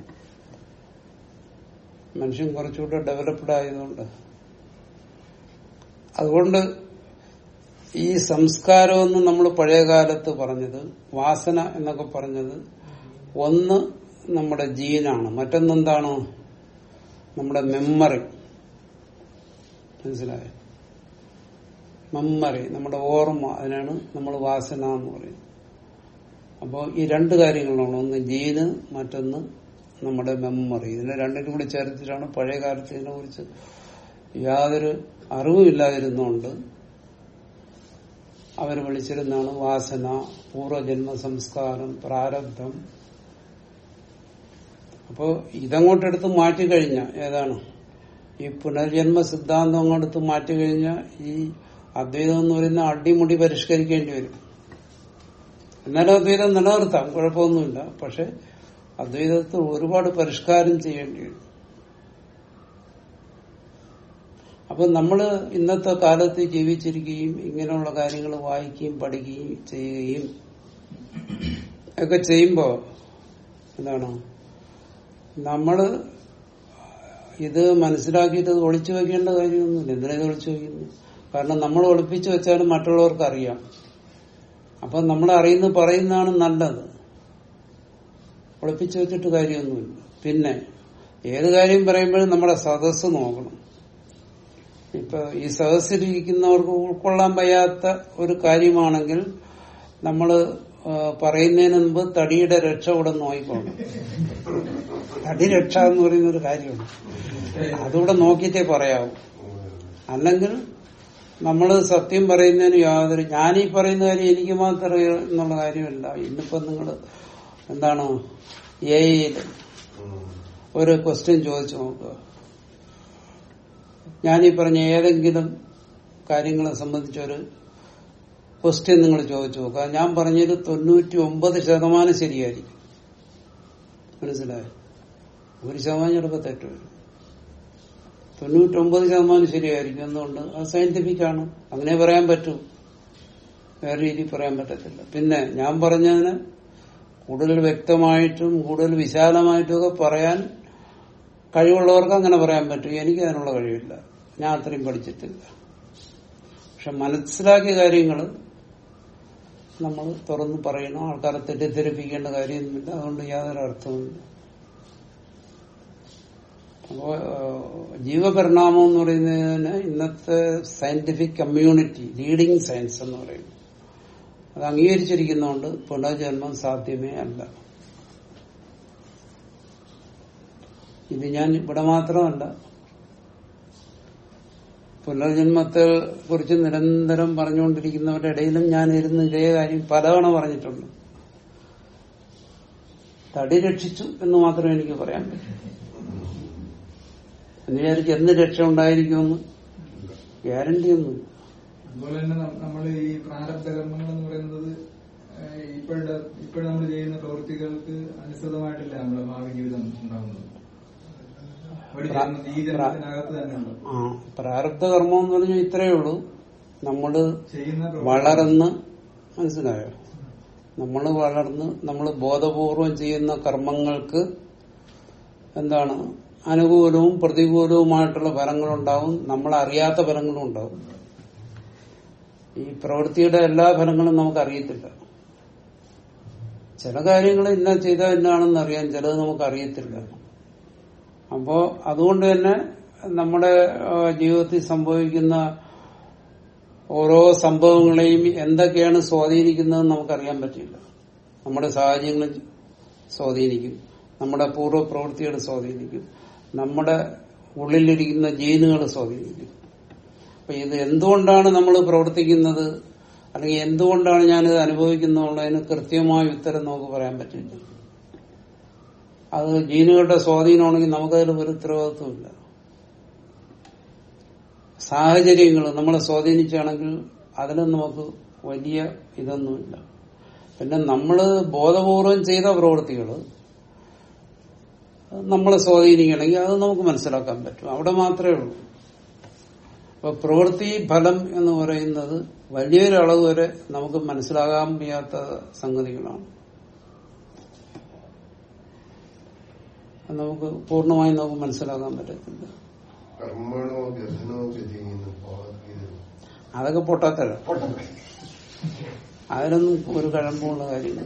മനുഷ്യൻ കുറച്ചുകൂടെ ഡെവലപ്ഡ് ആയതുകൊണ്ട് അതുകൊണ്ട് ഈ സംസ്കാരമെന്ന് നമ്മൾ പഴയ കാലത്ത് പറഞ്ഞത് വാസന എന്നൊക്കെ പറഞ്ഞത് ഒന്ന് നമ്മുടെ ജീനാണ് മറ്റൊന്നെന്താണ് നമ്മുടെ മെമ്മറി മനസ്സിലായോ മെമ്മറി നമ്മുടെ ഓർമ്മ അതിനാണ് നമ്മൾ വാസന എന്ന് പറയുന്നത് അപ്പോൾ ഈ രണ്ട് കാര്യങ്ങളാണ് ഒന്ന് ജീന് മറ്റൊന്ന് നമ്മുടെ മെമ്മറി ഇതിനെ രണ്ടിനും കൂടി ചേർത്തിട്ടാണ് പഴയ കാലത്ത് ഇതിനെ കുറിച്ച് യാതൊരു അറിവുമില്ലാതിരുന്നുകൊണ്ട് അവർ വിളിച്ചിരുന്നാണ് വാസന പൂർവജന്മ സംസ്കാരം പ്രാരബ്ധം അപ്പോ ഇതങ്ങോട്ടെടുത്ത് മാറ്റിക്കഴിഞ്ഞ ഏതാണ് ഈ പുനർജന്മ സിദ്ധാന്തം അങ്ങോട്ട് മാറ്റിക്കഴിഞ്ഞാൽ ഈ അദ്വൈതം എന്ന് പറയുന്ന അടിമുടി പരിഷ്കരിക്കേണ്ടി വരും എന്നാലും അദ്വൈതം നിലനിർത്താം കുഴപ്പമൊന്നുമില്ല പക്ഷെ അദ്വൈതത്തിൽ ഒരുപാട് പരിഷ്കാരം ചെയ്യേണ്ടി വരും അപ്പൊ അപ്പൊ നമ്മള് ഇന്നത്തെ കാലത്ത് ജീവിച്ചിരിക്കുകയും ഇങ്ങനെയുള്ള കാര്യങ്ങൾ വായിക്കുകയും പഠിക്കുകയും ചെയ്യുകയും ഒക്കെ ചെയ്യുമ്പോ എന്താണ് നമ്മള് ഇത് മനസ്സിലാക്കിയിട്ട് ഇത് ഒളിച്ചു വെക്കേണ്ട കാര്യമൊന്നുമില്ല എന്തിനാ ഇത് ഒളിച്ചു വെക്കുന്നു കാരണം നമ്മൾ ഒളിപ്പിച്ചു വെച്ചാലും മറ്റുള്ളവർക്ക് അറിയാം അപ്പൊ നമ്മൾ അറിയുന്ന പറയുന്നതാണ് നല്ലത് ഒളിപ്പിച്ചു വെച്ചിട്ട് കാര്യമൊന്നുമില്ല പിന്നെ ഏത് കാര്യം പറയുമ്പോഴും നമ്മുടെ സദസ്സ് നോക്കണം ഇപ്പൊ ഈ സദസ്സിലിരിക്കുന്നവർക്ക് ഉൾക്കൊള്ളാൻ വയ്യാത്ത ഒരു കാര്യമാണെങ്കിൽ നമ്മൾ പറയുന്നതിന് മുമ്പ് തടിയുടെ രക്ഷ ഇവിടെ നോക്കിക്കോണം തടി രക്ഷ എന്ന് പറയുന്ന ഒരു കാര്യമുണ്ട് അതുകൂടെ നോക്കിയിട്ടേ പറയാവൂ അല്ലെങ്കിൽ നമ്മൾ സത്യം പറയുന്നതിന് യാതൊരു ഞാനീ പറയുന്ന കാര്യം എനിക്ക് മാത്രം അറിയാം എന്നുള്ള കാര്യമല്ല ഇന്നിപ്പോ നിങ്ങൾ എന്താണ് എ ഒരു ക്വസ്റ്റ്യൻ ചോദിച്ചു നോക്കുക ഞാനീ പറഞ്ഞ ഏതെങ്കിലും കാര്യങ്ങളെ സംബന്ധിച്ചൊരു ക്വസ്റ്റ്യൻ നിങ്ങൾ ചോദിച്ചു നോക്കുക ഞാൻ പറഞ്ഞത് തൊണ്ണൂറ്റി ഒമ്പത് ശതമാനം ശരിയായിരിക്കും മനസ്സിലായോ ഒരു ശതമാനം ചിലപ്പോൾ തെറ്റുവരും തൊണ്ണൂറ്റൊമ്പത് ശതമാനം ശരിയായിരിക്കും എന്തുകൊണ്ട് അത് സയന്റിഫിക് ആണ് അങ്ങനെ പറയാൻ പറ്റൂ വേറെ രീതിയിൽ പറയാൻ പറ്റത്തില്ല പിന്നെ ഞാൻ പറഞ്ഞതിന് കൂടുതൽ വ്യക്തമായിട്ടും കൂടുതൽ വിശാലമായിട്ടും ഒക്കെ പറയാൻ കഴിവുള്ളവർക്ക് അങ്ങനെ പറയാൻ പറ്റും എനിക്ക് അതിനുള്ള കഴിവില്ല ഞാൻ അത്രയും പഠിച്ചിട്ടില്ല പക്ഷെ മനസ്സിലാക്കിയ കാര്യങ്ങൾ നമ്മൾ തുറന്ന് പറയണം ആൾക്കാരെ തെറ്റിദ്ധരിപ്പിക്കേണ്ട കാര്യമൊന്നുമില്ല അതുകൊണ്ട് യാതൊരു അർത്ഥവുമില്ല അപ്പോ ജീവപരിണാമം എന്ന് പറയുന്നതിന് ഇന്നത്തെ സയന്റിഫിക് കമ്മ്യൂണിറ്റി ലീഡിംഗ് സയൻസ് എന്ന് പറയുന്നു അത് അംഗീകരിച്ചിരിക്കുന്നതുകൊണ്ട് പുനർജന്മം സാധ്യമേ അല്ല ഇത് ഞാൻ ഇവിടെ മാത്രമല്ല പുനർജന്മത്തെ കുറിച്ച് നിരന്തരം പറഞ്ഞുകൊണ്ടിരിക്കുന്നവരുടെ ഇടയിലും ഞാൻ ഇരുന്ന് ഇതേ കാര്യം പലതവണ പറഞ്ഞിട്ടുണ്ട് തടി രക്ഷിച്ചു എന്ന് മാത്രമേ എനിക്ക് പറയാൻ പറ്റൂ എന്ന് വിചാരിച്ച് എന്ത് രക്ഷ ഉണ്ടായിരിക്കുമെന്ന് ഗ്യാരണ്ടി ഒന്നുമില്ല അതുപോലെ തന്നെ നമ്മൾ ഈ പ്രാരബ്ധ കർമ്മങ്ങൾ എന്ന് പറയുന്നത് ഏഹ്, ഇപ്പോഴത്തെ ഇപ്പോഴും നമ്മൾ ചെയ്യുന്ന പ്രവൃത്തികൾക്ക് അനുസൃതമായിട്ടല്ല നമ്മുടെ ഭാവി ജീവിതം ഉണ്ടാകുന്നത് ഒരു ജന്മ- ഈ ജന്മത്തിനകത്ത് തന്നെ ഉണ്ട് ആ പ്രാരബ്ധ കർമ്മം എന്ന് പറഞ്ഞാൽ ഇത്രയേ ഉള്ളൂ നമ്മള് ചെയ്യുന്ന പ്രവൃത്തി- വളർന്ന് മനസ്സിലായോ നമ്മൾ വളർന്ന് നമ്മൾ ബോധപൂർവം ചെയ്യുന്ന കർമ്മങ്ങൾക്ക് എന്താണ് അനുകൂലവും പ്രതികൂലവുമായിട്ടുള്ള ഫലങ്ങളുണ്ടാവും നമ്മൾ അറിയാത്ത ഫലങ്ങളും ഉണ്ടാവും ഈ പ്രവൃത്തിയുടെ എല്ലാ ഫലങ്ങളും നമുക്ക് അറിയത്തില്ല ചില കാര്യങ്ങൾ ഇന്ന ചെയ്താൽ ഇന്നാണെന്ന് അറിയാം ചിലത് നമുക്ക് അറിയത്തില്ല അപ്പോ അതുകൊണ്ട് തന്നെ നമ്മുടെ ആ, ജീവിതത്തിൽ സംഭവിക്കുന്ന ഓരോ സംഭവങ്ങളെയും എന്തൊക്കെയാണ് സ്വാധീനിക്കുന്നതെന്ന് നമുക്കറിയാൻ പറ്റില്ല നമ്മുടെ സാഹചര്യങ്ങൾ സ്വാധീനിക്കും നമ്മുടെ പൂർവ്വ പ്രവൃത്തികൾ സ്വാധീനിക്കും നമ്മുടെ ഉള്ളിലിരിക്കുന്ന ജീനുകൾ സ്വാധീനിക്കും അപ്പൊ ഇത് എന്തുകൊണ്ടാണ് നമ്മൾ പ്രവർത്തിക്കുന്നത് അല്ലെങ്കിൽ എന്തുകൊണ്ടാണ് ഞാനിത് അനുഭവിക്കുന്നുള്ളതിന് കൃത്യമായ ഉത്തരം നമുക്ക് പറയാൻ പറ്റില്ല അത് ജീനുകളുടെ സ്വാധീനമാണെങ്കിൽ നമുക്കതിൽ ഒരു ഉത്തരവാദിത്വമില്ല സാഹചര്യങ്ങൾ നമ്മളെ സ്വാധീനിച്ചാണെങ്കിൽ അതിലും നമുക്ക് വലിയ ഇതൊന്നുമില്ല പിന്നെ നമ്മള് ബോധപൂർവം ചെയ്ത പ്രവൃത്തികൾ നമ്മളെ സ്വാധീനിക്കണമെങ്കിൽ അത് നമുക്ക് മനസ്സിലാക്കാൻ പറ്റും അവിടെ മാത്രമേ ഉള്ളൂ അപ്പൊ പ്രവൃത്തി ഫലം എന്ന് പറയുന്നത് വലിയൊരു അളവ് വരെ നമുക്ക് മനസ്സിലാകാൻ വയ്യാത്ത സംഗതികളാണ് അത് നമുക്ക് പൂർണ്ണമായും നമുക്ക് മനസ്സിലാക്കാൻ പറ്റത്തില്ല കർമ്മണോ വ്യസനോ ചെയ്യുന്നു ഭഗവത്ഗീത അതൊക്കെ പൊട്ടാത്തല്ല അതിനൊന്നും ഒരു കഴമ്പുള്ള കാര്യമില്ല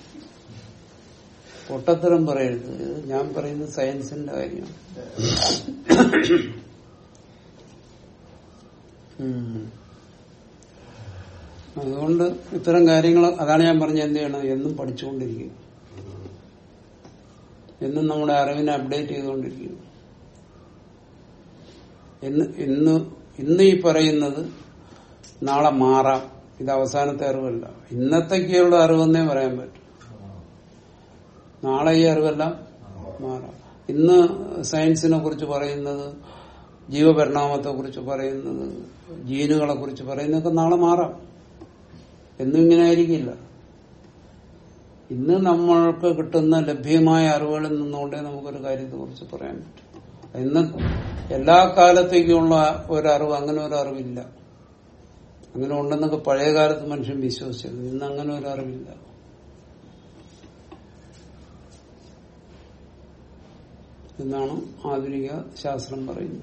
പൊട്ടത്തരം പറയരുത് ഇത് ഞാൻ പറയുന്നത് സയൻസിന്റെ കാര്യമാണ് ഉം. അതുകൊണ്ട് ഇത്തരം കാര്യങ്ങൾ അതാണ് ഞാൻ പറഞ്ഞ എന്ത് ചെയ്യണം എന്നും പഠിച്ചുകൊണ്ടിരിക്കും എന്നും നമ്മുടെ അറിവിനെ അപ്ഡേറ്റ് ചെയ്തുകൊണ്ടിരിക്കും ഇന്ന് ഇന്ന് ഇന്ന് ഈ പറയുന്നത് നാളെ മാറാം ഇത് അവസാനത്തെ അറിവല്ല ഇന്നത്തേക്കുള്ള അറിവെന്നേ പറയാൻ പറ്റും നാളെ ഈ അറിവെല്ലാം മാറാം ഇന്ന് സയൻസിനെ കുറിച്ച് പറയുന്നത് ജീവപരിണാമത്തെ കുറിച്ച് പറയുന്നത് ജീനുകളെ കുറിച്ച് പറയുന്നതൊക്കെ നാളെ മാറാം എന്നും ഇങ്ങനെ ആയിരിക്കില്ല ഇന്ന് നമ്മൾക്ക് കിട്ടുന്ന ലഭ്യമായ അറിവുകളിൽ നിന്നുകൊണ്ടേ നമുക്കൊരു കാര്യത്തെ കുറിച്ച് പറയാൻ പറ്റും ഇന്ന് എല്ലാ കാലത്തേക്കുമുള്ള ഒരറിവ് അങ്ങനെ ഒരു അറിവില്ല അങ്ങനെ ഉണ്ടെന്നൊക്കെ പഴയ കാലത്ത് മനുഷ്യൻ വിശ്വസിച്ചിരുന്നു ഇന്ന് അങ്ങനെ ഒരു അറിവില്ല എന്നാണ് ആധുനിക ശാസ്ത്രം പറയുന്നത്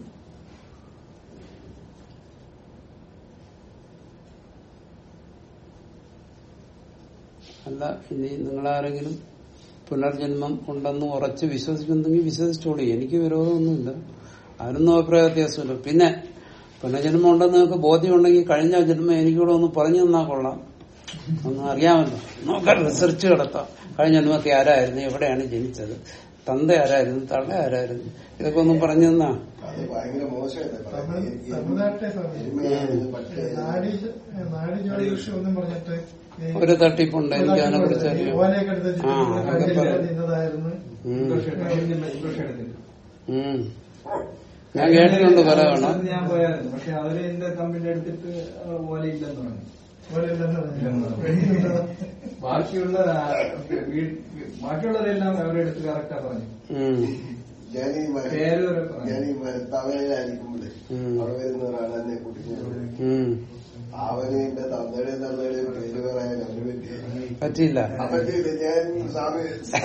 അല്ല ഇനി നിങ്ങളാരെങ്കിലും പുനർജന്മം ഉണ്ടെന്ന് ഉറച്ച് വിശ്വസിക്കുന്നെങ്കിൽ വിശ്വസിച്ചോളൂ എനിക്ക് വിരോധമൊന്നുമില്ല അതിനൊന്നും അഭിപ്രായ വ്യത്യാസമില്ല പിന്നെ പുനർജന്മം ഉണ്ടെന്ന് നിങ്ങൾക്ക് ബോധ്യമുണ്ടെങ്കിൽ കഴിഞ്ഞ ജന്മം എനിക്കൂടെ ഒന്ന് പറഞ്ഞു തന്നാൽ കൊള്ളാം ഒന്ന് അറിയാമല്ലോ നോക്കാം റിസർച്ച് നടത്താം കഴിഞ്ഞ ജന്മത്തിൽ ആരായിരുന്നു എവിടെയാണ് ജനിച്ചത് തന്ത ആരായിരുന്നു തള്ള ആരായിരുന്നു ഇതൊക്കെ ഒന്നും പറഞ്ഞു തന്നാ അത് ഭയങ്കര മോശമല്ലേ തമിഴ് തമിഴ്നാട്ടിലെ സ്വാമി നാടി നാടി ജ്യോതിഷം ഒന്നും പറഞ്ഞിട്ട് ഈ ഒരു തട്ടിപ്പുണ്ട് എനിക്ക് അതിനെ കുറിച്ച് അറിയാം ഓലയൊക്കെ എടുത്ത് ആ, അതൊക്കെ പറ- ഇന്നതായിരുന്നു ഉം. ഇംഗ്ലീഷ് എടുത്തില്ല ഉം. ഞാൻ കേട്ടിട്ടുണ്ട് പല തവണ അത് ഞാൻ പോയായിരുന്നു പക്ഷെ അവര് എന്റെ കമ്പനി എടുത്തിട്ട് ഓലയില്ലെന്ന് പറഞ്ഞു ഓലയില്ലെന്ന് പറഞ്ഞു ബാക്കിയുള്ള വീ- ബാക്കിയുള്ളതെല്ലാം അവരെടുത്ത് കറക്റ്റാ പറഞ്ഞു ഉം. ഞാൻ ഈ മ- പേര് വരെ പറഞ്ഞു. ഞാൻ ഈ മ- തമിഴിലായിരിക്കുമ്പോഴേ ഉം. അവിടെ വരുന്ന ഒരാൾ എന്നെ കൂട്ടിക്കൊണ്ട് ഉം. അവന് എന്റെ തന്തയുടെയും തള്ളയുടെയും പേര് പറയാൻ അവന് പറ്റിയ പറ്റിയില്ല പറ്റിയില്ല ഞാൻ സ്വാമി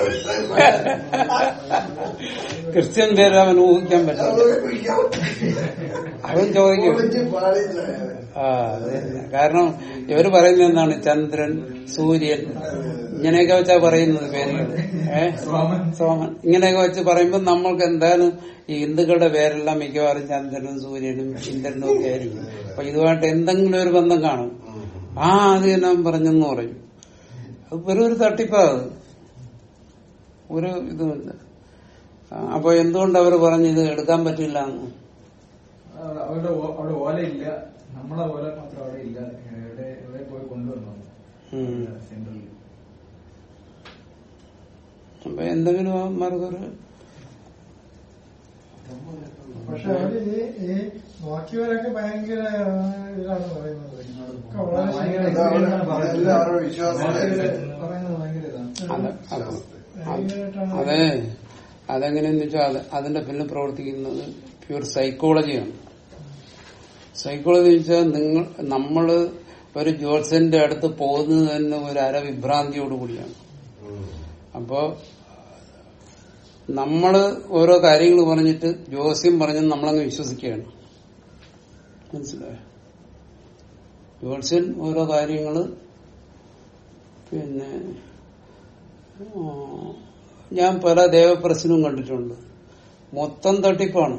ക്രിസ്ത്യൻ പേര് അവൻ ഊഹിക്കാൻ പറ്റില്ല അവൻ ചോദിക്കും എനിക്ക് പാടില്ല ആ അതെ കാരണം ഇവര് പറയുന്നത് എന്താണ് ചന്ദ്രൻ സൂര്യൻ ഇങ്ങനെയൊക്കെ വെച്ചാ പറയുന്നത് പേരുകൾ ഏ സോമൻ ഇങ്ങനെയൊക്കെ വെച്ച് പറയുമ്പോൾ നമ്മൾക്ക് എന്തായാലും ഈ ഹിന്ദുക്കളുടെ പേരെല്ലാം മിക്കവാറും ചന്ദ്രനും സൂര്യനും ഇന്ദ്രനും ഒക്കെ ആയിരിക്കും അപ്പൊ ഇതുമായിട്ട് എന്തെങ്കിലും ഒരു ബന്ധം കാണും ആ അത് ഞാൻ പറഞ്ഞെന്ന് പറയും അത് വെറും ഒരു തട്ടിപ്പാ അത് ഒരു ഇതുമില്ല ആ, അപ്പൊ എന്തുകൊണ്ട് അവർ പറഞ്ഞു ഇത് എടുക്കാൻ പറ്റില്ല എന്ന് ആ, അവരുടെ ഓ- അവിടെ ഓലയില്ല നമ്മളെ ഓല മാത്രം അവിടെ ഇല്ല എവിടെ എവിടെ പോയി കൊണ്ടുവരണം ഉം. സെന്ററിൽ അപ്പൊ എന്തെങ്കിലും അവന്മാർക്കൊരു പക്ഷെ അവര് ഈ ഈ നോക്കിയവരൊക്കെ ഭയങ്കര ഇതാണ് പറയുന്നത് ഒക്കെ വളരെ ഭയങ്കര ശരിയാണ്. experience ആണ് പറയുന്നത്. ഇതെല്ലാം അവരുടെ വിശ്വാസം. പറയുന്നത് ഭയങ്കര ഇതാണ് അത് അത് ഭയങ്കരമായിട്ടാണ് അതെ അതെങ്ങനെയെന്ന് വെച്ചാൽ അത് അതിന്റെ പിന്നിൽ പ്രവർത്തിക്കുന്നത് പ്യൂർ സൈക്കോളജിയാണ് സൈക്കോളജി എന്ന് വെച്ചാൽ നിങ്ങൾ നമ്മള് ഒരു ജോത്സ്യന്റെ അടുത്ത് പോകുന്നത് തന്നെ ഒരു അരവിഭ്രാന്തിയോട് കൂടിയാണ് അപ്പോ നമ്മള് ഓരോ കാര്യങ്ങൾ പറഞ്ഞിട്ട് ജോസ്യം പറഞ്ഞ് നമ്മളങ്ങ് വിശ്വസിക്കുകയാണ് മനസ്സിലായോ ജോത്സ്യൻ ഓരോ കാര്യങ്ങള് പിന്നെ ആ, ഞാൻ പല ദേവപ്രശ്നവും കണ്ടിട്ടുണ്ട് മൊത്തം തട്ടിപ്പാണ്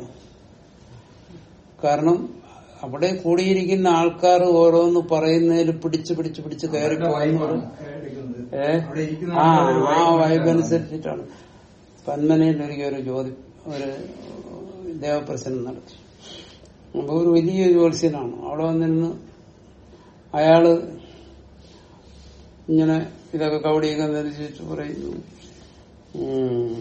കാരണം അവിടെ കൂടിയിരിക്കുന്ന ആൾക്കാർ ഓരോന്ന് പറയുന്നതിൽ പിടിച്ച് പിടിച്ച് പിടിച്ച് കയറി അവരുടെ പോകുന്നത് വൈബാണ് എടുക്കുന്നത് ഏ അവിടെ ഇരിക്കുന്ന ആ ആൾക്കാരുടെ ആ vibe വൈബ് അനുസരിച്ചിട്ടാണ് പന്മനയിൽ ഒരിക്കൽ ഒരു ജ്യോതി ഒരു ദേവപ്രശ്നം നടത്തി അപ്പൊ ഒരു വലിയ ജ്യോത്സ്യനാണ് അവിടെ വന്നിരുന്ന് അയാള് ഇങ്ങനെ ഇതൊക്കെ കവടിയൊക്കെ ധരിച്ചിട്ട് പറയുന്നു ഉം,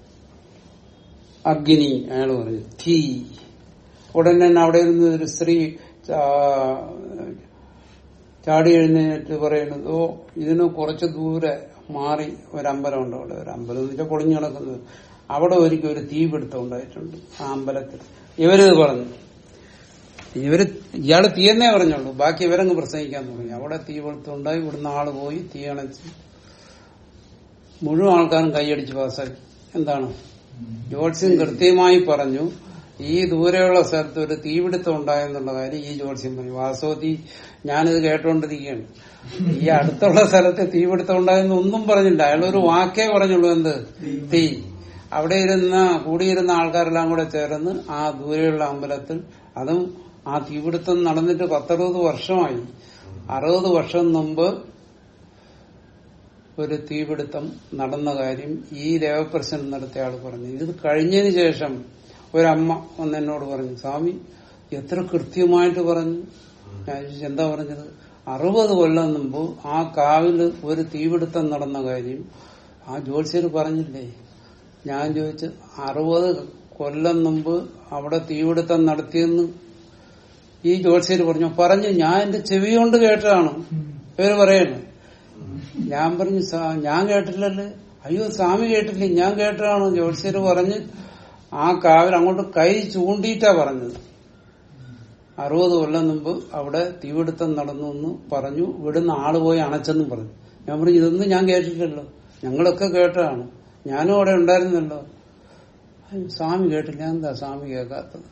അഗ്നി അയാൾ പറഞ്ഞു തീ ഉടനെ തന്നെ അവിടെ ഇരുന്ന് ഒരു സ്ത്രീ ചാ- ചാടി എഴുന്നേറ്റ് പറയുന്നത് ഓ ഇതിന് കുറച്ച് ദൂരെ മാറി ഒരമ്പലമുണ്ട് അവിടെ ഒരു അമ്പലം എന്ന് വെച്ചാൽ പൊളിഞ്ഞു കിടക്കുന്നത് അവിടെ ഒരിക്കൽ ഒരു തീപിടുത്തം ഉണ്ടായിട്ടുണ്ട് ആ അമ്പലത്തിൽ ഇവരിത് പറഞ്ഞു ഇവര് ഇയാള് തീയെന്നേ പറഞ്ഞുള്ളൂ ബാക്കി ഇവരങ്ങ് പ്രസംഗിക്കാൻ തുടങ്ങി അവിടെ തീപിടുത്തം ഉണ്ടായി ഇവിടുന്ന് ആള് പോയി തീ അണച്ച് മുഴുവൻ ആൾക്കാരും കൈയടിച്ച് പാസ്സാക്കി എന്താണ് ജോത്സ്യം കൃത്യമായി പറഞ്ഞു ഈ ദൂരെയുള്ള സ്ഥലത്ത് ഒരു തീപിടുത്തം ഉണ്ടായെന്നുള്ള കാര്യം ഈ ജോത്സ്യം പറഞ്ഞു വാസ്തവത്തിൽ ഞാനിത് കേട്ടോണ്ടിരിക്കുകയാണ് ഈ അടുത്തുള്ള സ്ഥലത്ത് തീപിടുത്തം ഉണ്ടായെന്ന് ഒന്നും പറഞ്ഞില്ല അയാൾ ഒരു വാക്കേ പറഞ്ഞുള്ളൂ എന്ത് തീ അവിടെ ഇരുന്ന കൂടിയിരുന്ന ആൾക്കാരെല്ലാം കൂടെ ചേർന്ന് ആ ദൂരെയുള്ള അമ്പലത്തിൽ അതും ആ തീപിടുത്തം നടന്നിട്ട് പത്തറുപത് വർഷമായി അറുപത് വർഷം മുമ്പ് ഒരു തീപിടുത്തം നടന്ന കാര്യം ഈ ദേവപ്രശ്നം നടത്തിയ ആൾ പറഞ്ഞു ഇത് കഴിഞ്ഞതിന് ശേഷം ഒരമ്മ ഒന്ന് എന്നോട് പറഞ്ഞു സ്വാമി എത്ര കൃത്യമായിട്ട് പറഞ്ഞു ഞാൻ ചോദിച്ചു, എന്താ പറഞ്ഞത് അറുപത് കൊല്ലം മുമ്പ് ആ കാവില് ഒരു തീപിടുത്തം നടന്ന കാര്യം ആ ജ്യോത്സ്യർ പറഞ്ഞില്ലേ ഞാൻ ചോദിച്ചു അറുപത് കൊല്ലം മുമ്പ് അവിടെ തീപിടുത്തം നടത്തിയെന്ന് ഈ ജ്യോത്സ്യർ പറഞ്ഞു പറഞ്ഞു ഞാൻ എന്റെ ചെവി കൊണ്ട് കേട്ടതാണ് ഇവര് പറയണു ഞാൻ പറഞ്ഞു "സാ- ഞാൻ കേട്ടില്ലല്ലേ അയ്യോ സ്വാമി കേട്ടില്ലേ ഞാൻ കേട്ടതാണ് ജ്യോത്സ്യർ പറഞ്ഞ് ആ കാവൽ അങ്ങോട്ട് കൈ ചൂണ്ടിയിട്ടാ പറഞ്ഞത് അറുപത് കൊല്ലം മുമ്പ് അവിടെ തീപിടുത്തം നടന്നു എന്ന് പറഞ്ഞു ഇവിടുന്ന് ആള് പോയി അണച്ചെന്നും പറഞ്ഞു ഞാൻ പറഞ്ഞു ഇതൊന്നും ഞാൻ കേട്ടിട്ടില്ലല്ലോ ഞങ്ങളൊക്കെ കേട്ടതാണ് ഞാനും അവിടെ ഉണ്ടായിരുന്നല്ലോ അയ്യോ, സ്വാമി കേട്ടില്ല എന്താ സ്വാമി കേൾക്കാത്തത്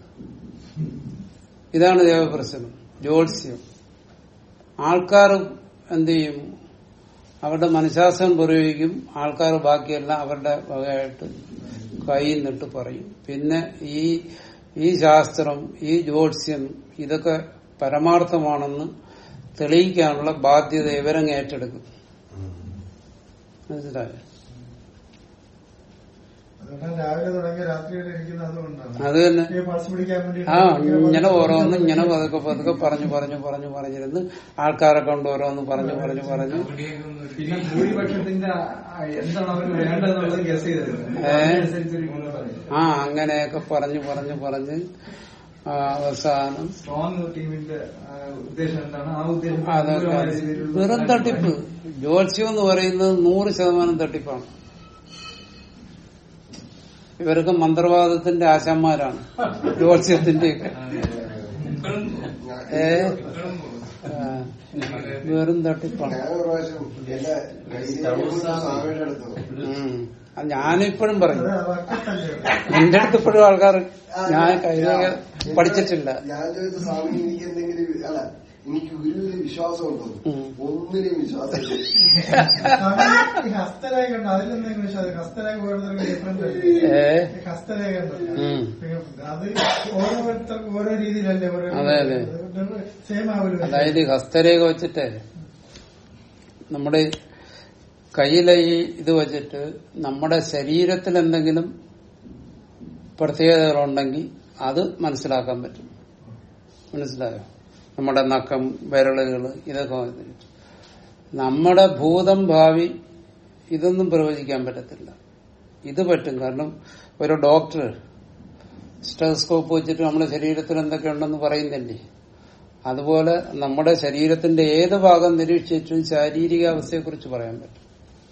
ഇതാണ് ദേവപ്രശ്നം ജ്യോത്സ്യം ആൾക്കാർ എന്ത് ചെയ്യും അവരുടെ മനഃശാസ്ത്രം പ്രയോഗിക്കും ആൾക്കാർ ബാക്കിയെല്ലാം അവരുടെ വകയായിട്ട് കൈ നിട്ട് പറയും പിന്നെ ഈ ഈ ശാസ്ത്രം ഈ ജ്യോത്സ്യം ഇതൊക്കെ പരമാർത്ഥമാണെന്ന് തെളിയിക്കാനുള്ള ബാധ്യത ഇവരങ്ങ് ഏറ്റെടുക്കും മനസ്സിലായോ അതുകൊണ്ടാണ് രാവിലെ തുടങ്ങി രാത്രി വരെ ഇരിക്കുന്നത് അതുകൊണ്ടാണ് അത് തന്നെ ഈ പൾസ് പിടിക്കാൻ വേണ്ടി ആ ഇങ്ങനെ ഓരോന്ന് ഇങ്ങനെ പതുക്കെ പതുക്കെ പറഞ്ഞു പറഞ്ഞു പറഞ്ഞു പറഞ്ഞിരുന്ന് ആൾക്കാരെ കൊണ്ട് ഓരോന്ന് പറഞ്ഞു പറഞ്ഞു പറഞ്ഞു ഇവിടെയൊക്കെ ഒന്ന് ഒരു പിന്നെ ഭൂരിപക്ഷത്തിന്റെ ആ, എന്താണ് അവർക്ക് വേണ്ടതെന്നുള്ളത് ഗസ് ചെയ്തിരുന്നത് ഏ? അതിനനുസരിച്ച് ഒരു മുന്നോട്ട് പറയും. ആ അങ്ങനെയൊക്കെ പറഞ്ഞു പറഞ്ഞു പറഞ്ഞ് ആ, അവസാനം സ്ട്രോങ് ടീമിന്റെ ആ, ഉദ്ദേശം എന്താണ് ആ ഉദ്ദേശം അതൊക്കെ അനുകൂലമായ രീതിയിലുള്ള വെറും തട്ടിപ്പ് ജ്യോത്സ്യം എന്ന് പറയുന്നത് നൂറ് ശതമാനം തട്ടിപ്പാണ് ഇവരൊക്കെ മന്ത്രവാദത്തിന്റെ ആശാന്മാരാണ് ജ്യോത്സ്യത്തിന്റെയൊക്കെ ഇപ്പോഴും ഏ ഇപ്പോഴും ആ, വെറും തട്ടിപ്പാണ് ഞാൻ ഒരു പ്രാവശ്യം എന്റെ കയ്യിലേക്ക് സ്വാമിയുടെ അടുത്ത് ഉം. അത് ഞാനിപ്പോഴും പറയും അത് വക്കത്തല്ലേ എന്റെ അടുത്ത് ഇപ്പോഴും ആൾക്കാർ ഞാൻ കൈരേഖ പഠിച്ചിട്ടില്ല ഞാൻ ചോദിച്ച സ്വാമി എനിക്ക് എന്തെങ്കിലും അല്ല എനിക്ക് ഗുരുവിൽ വിശ്വാസം ഉണ്ടോ ഉം. ഒന്നിനും വിശ്വാസമില്ല സ്വാമി, ഈ ഹസ്തരേഖ ഉണ്ട് അതിലെന്തെങ്കിലും വിശ്വാസം ഹസ്തരേഖ ഓരോരുത്തർക്ക് ഡിഫറെന്റ് ഏ ഹസ്തരേഖ ഉണ്ടല്ലോ ഉം. അത് ഓരോരുത്തർക്കും ഓരോ രീതിയിലല്ലേ ഓരോ അതെ, അതെ. സെയിം ആവില്ല അതായത് ഈ ഹസ്തരേഖ വെച്ചിട്ട് നമ്മുടെ കയ്യിലെ ഈ ഇത് വെച്ചിട്ട് നമ്മുടെ ശരീരത്തിൽ എന്തെങ്കിലും പ്രത്യേകതകളുണ്ടെങ്കിൽ അത് മനസ്സിലാക്കാൻ പറ്റും മനസ്സിലായോ നമ്മുടെ നഖം വിരളുകൾ ഇതൊക്കെ വെച്ചിട്ട്. നമ്മുടെ ഭൂതം ഭാവി ഇതൊന്നും പ്രവചിക്കാൻ പറ്റത്തില്ല ഇത് പറ്റും കാരണം ഒരു ഡോക്ടർ സ്റ്റെസ്കോപ്പ് വെച്ചിട്ട് നമ്മുടെ ശരീരത്തിൽ എന്തൊക്കെ ഉണ്ടെന്ന് പറയുന്നില്ലേ അതുപോലെ നമ്മുടെ ശരീരത്തിന്റെ ഏത് ഭാഗം നിരീക്ഷിച്ചിട്ടും ശാരീരിക അവസ്ഥയെക്കുറിച്ച് പറയാൻ പറ്റും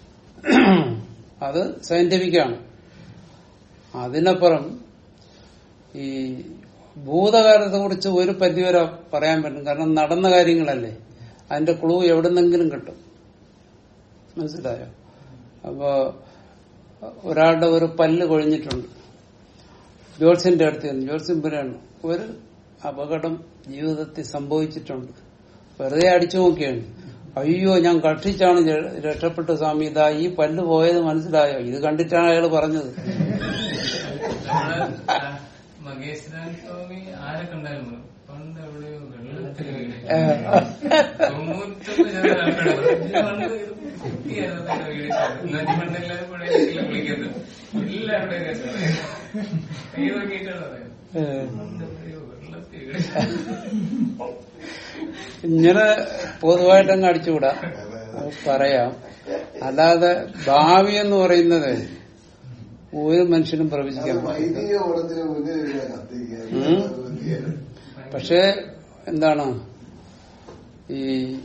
അത് സയന്റിഫിക്കാണ് അതിനപ്പുറം ഈ ഭൂതകാലത്തെ കുറിച്ച് ഒരു പരിധിവരെ പറയാൻ പറ്റും കാരണം നടന്ന കാര്യങ്ങളല്ലേ അതിന്റെ ക്ലൂ എവിടുന്നെങ്കിലും കിട്ടും മനസ്സിലായോ അപ്പോ ഒരാളുടെ ഒരു പല്ല് കൊഴിഞ്ഞിട്ടുണ്ട് ജോത്സ്യന്റെ അടുത്ത് ചെന്നു ജോത്സ്യം പറയാണ് ഒരു അപകടം ജീവിതത്തിൽ സംഭവിച്ചിട്ടുണ്ട് വെറുതെ അടിച്ചു നോക്കിയാണ് അയ്യോ ഞാൻ കഷ്ടിച്ചാണ് ജ- രക്ഷപ്പെട്ട സ്വാമി ഇതാ ഈ പല്ല് പോയത് മനസ്സിലായോ ഇത് കണ്ടിട്ടാണ് അയാൾ പറഞ്ഞത് നമ്മള് ആ മകേശ്വരൻ സ്വാമി ആരെ കണ്ടായിരുന്നു പണ്ട് എവിടെയോ വെള്ളത്തിൽ വീണ് ഏ, തൊണ്ണൂറ്റൊമ്പത് ശതമാനം ആൾക്കാര് പറഞ്ഞു, "ഇത് പണ്ട് ഇത് കുട്ടിയായിരുന്നു തന്നെ വീണിട്ടത്." എന്നിട്ട് പണ്ട് എല്ലാവരും പുഴയിലേക്കല്ലേ വിളിക്കുന്നത് എല്ലാവരുടെയും കേട്ടോ കൈ നോക്കിയിട്ടാണ് പറയുന്നത് ഏ. പണ്ട് എവിടെയോ വെള്ളത്തിൽ വീണ് ഇങ്ങനെ പൊതുവായിട്ടങ്ങ് അടിച്ചുകൂടാ അത് പറയാം അല്ലാതെ ഭാവി എന്ന് പറയുന്നത് ഒരു മനുഷ്യനും പ്രവചിക്കാൻ അത് പറ്റില്ല വൈദിക ഓണത്തിന് മുന്നേ ഒരു കത്തിക്കുക ഉം. പക്ഷെ എന്താണ് ഈ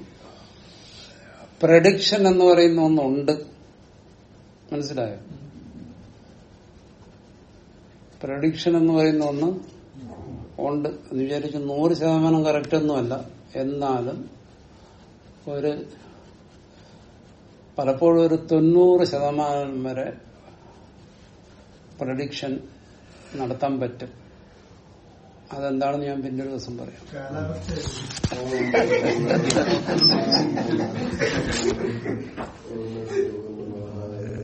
പ്രഡിക്ഷൻ എന്ന് പറയുന്ന ഒന്നുണ്ട് മനസ്സിലായോ പ്രഡിക്ഷൻ എന്ന് പറയുന്ന ഒന്ന് ഉണ്ട് എന്ന് വിചാരിച്ച് നൂറ് ശതമാനം കറക്റ്റ് ഒന്നുമല്ല എന്നാലും ഒരു പലപ്പോഴും ഒരു തൊണ്ണൂറ് ശതമാനം വരെ പ്രഡിക്ഷൻ നടത്താൻ പറ്റും അതെന്താണെന്ന് ഞാൻ പിന്നെ ഒരു ദിവസം പറയാം കാലാവസ്ഥ ഓ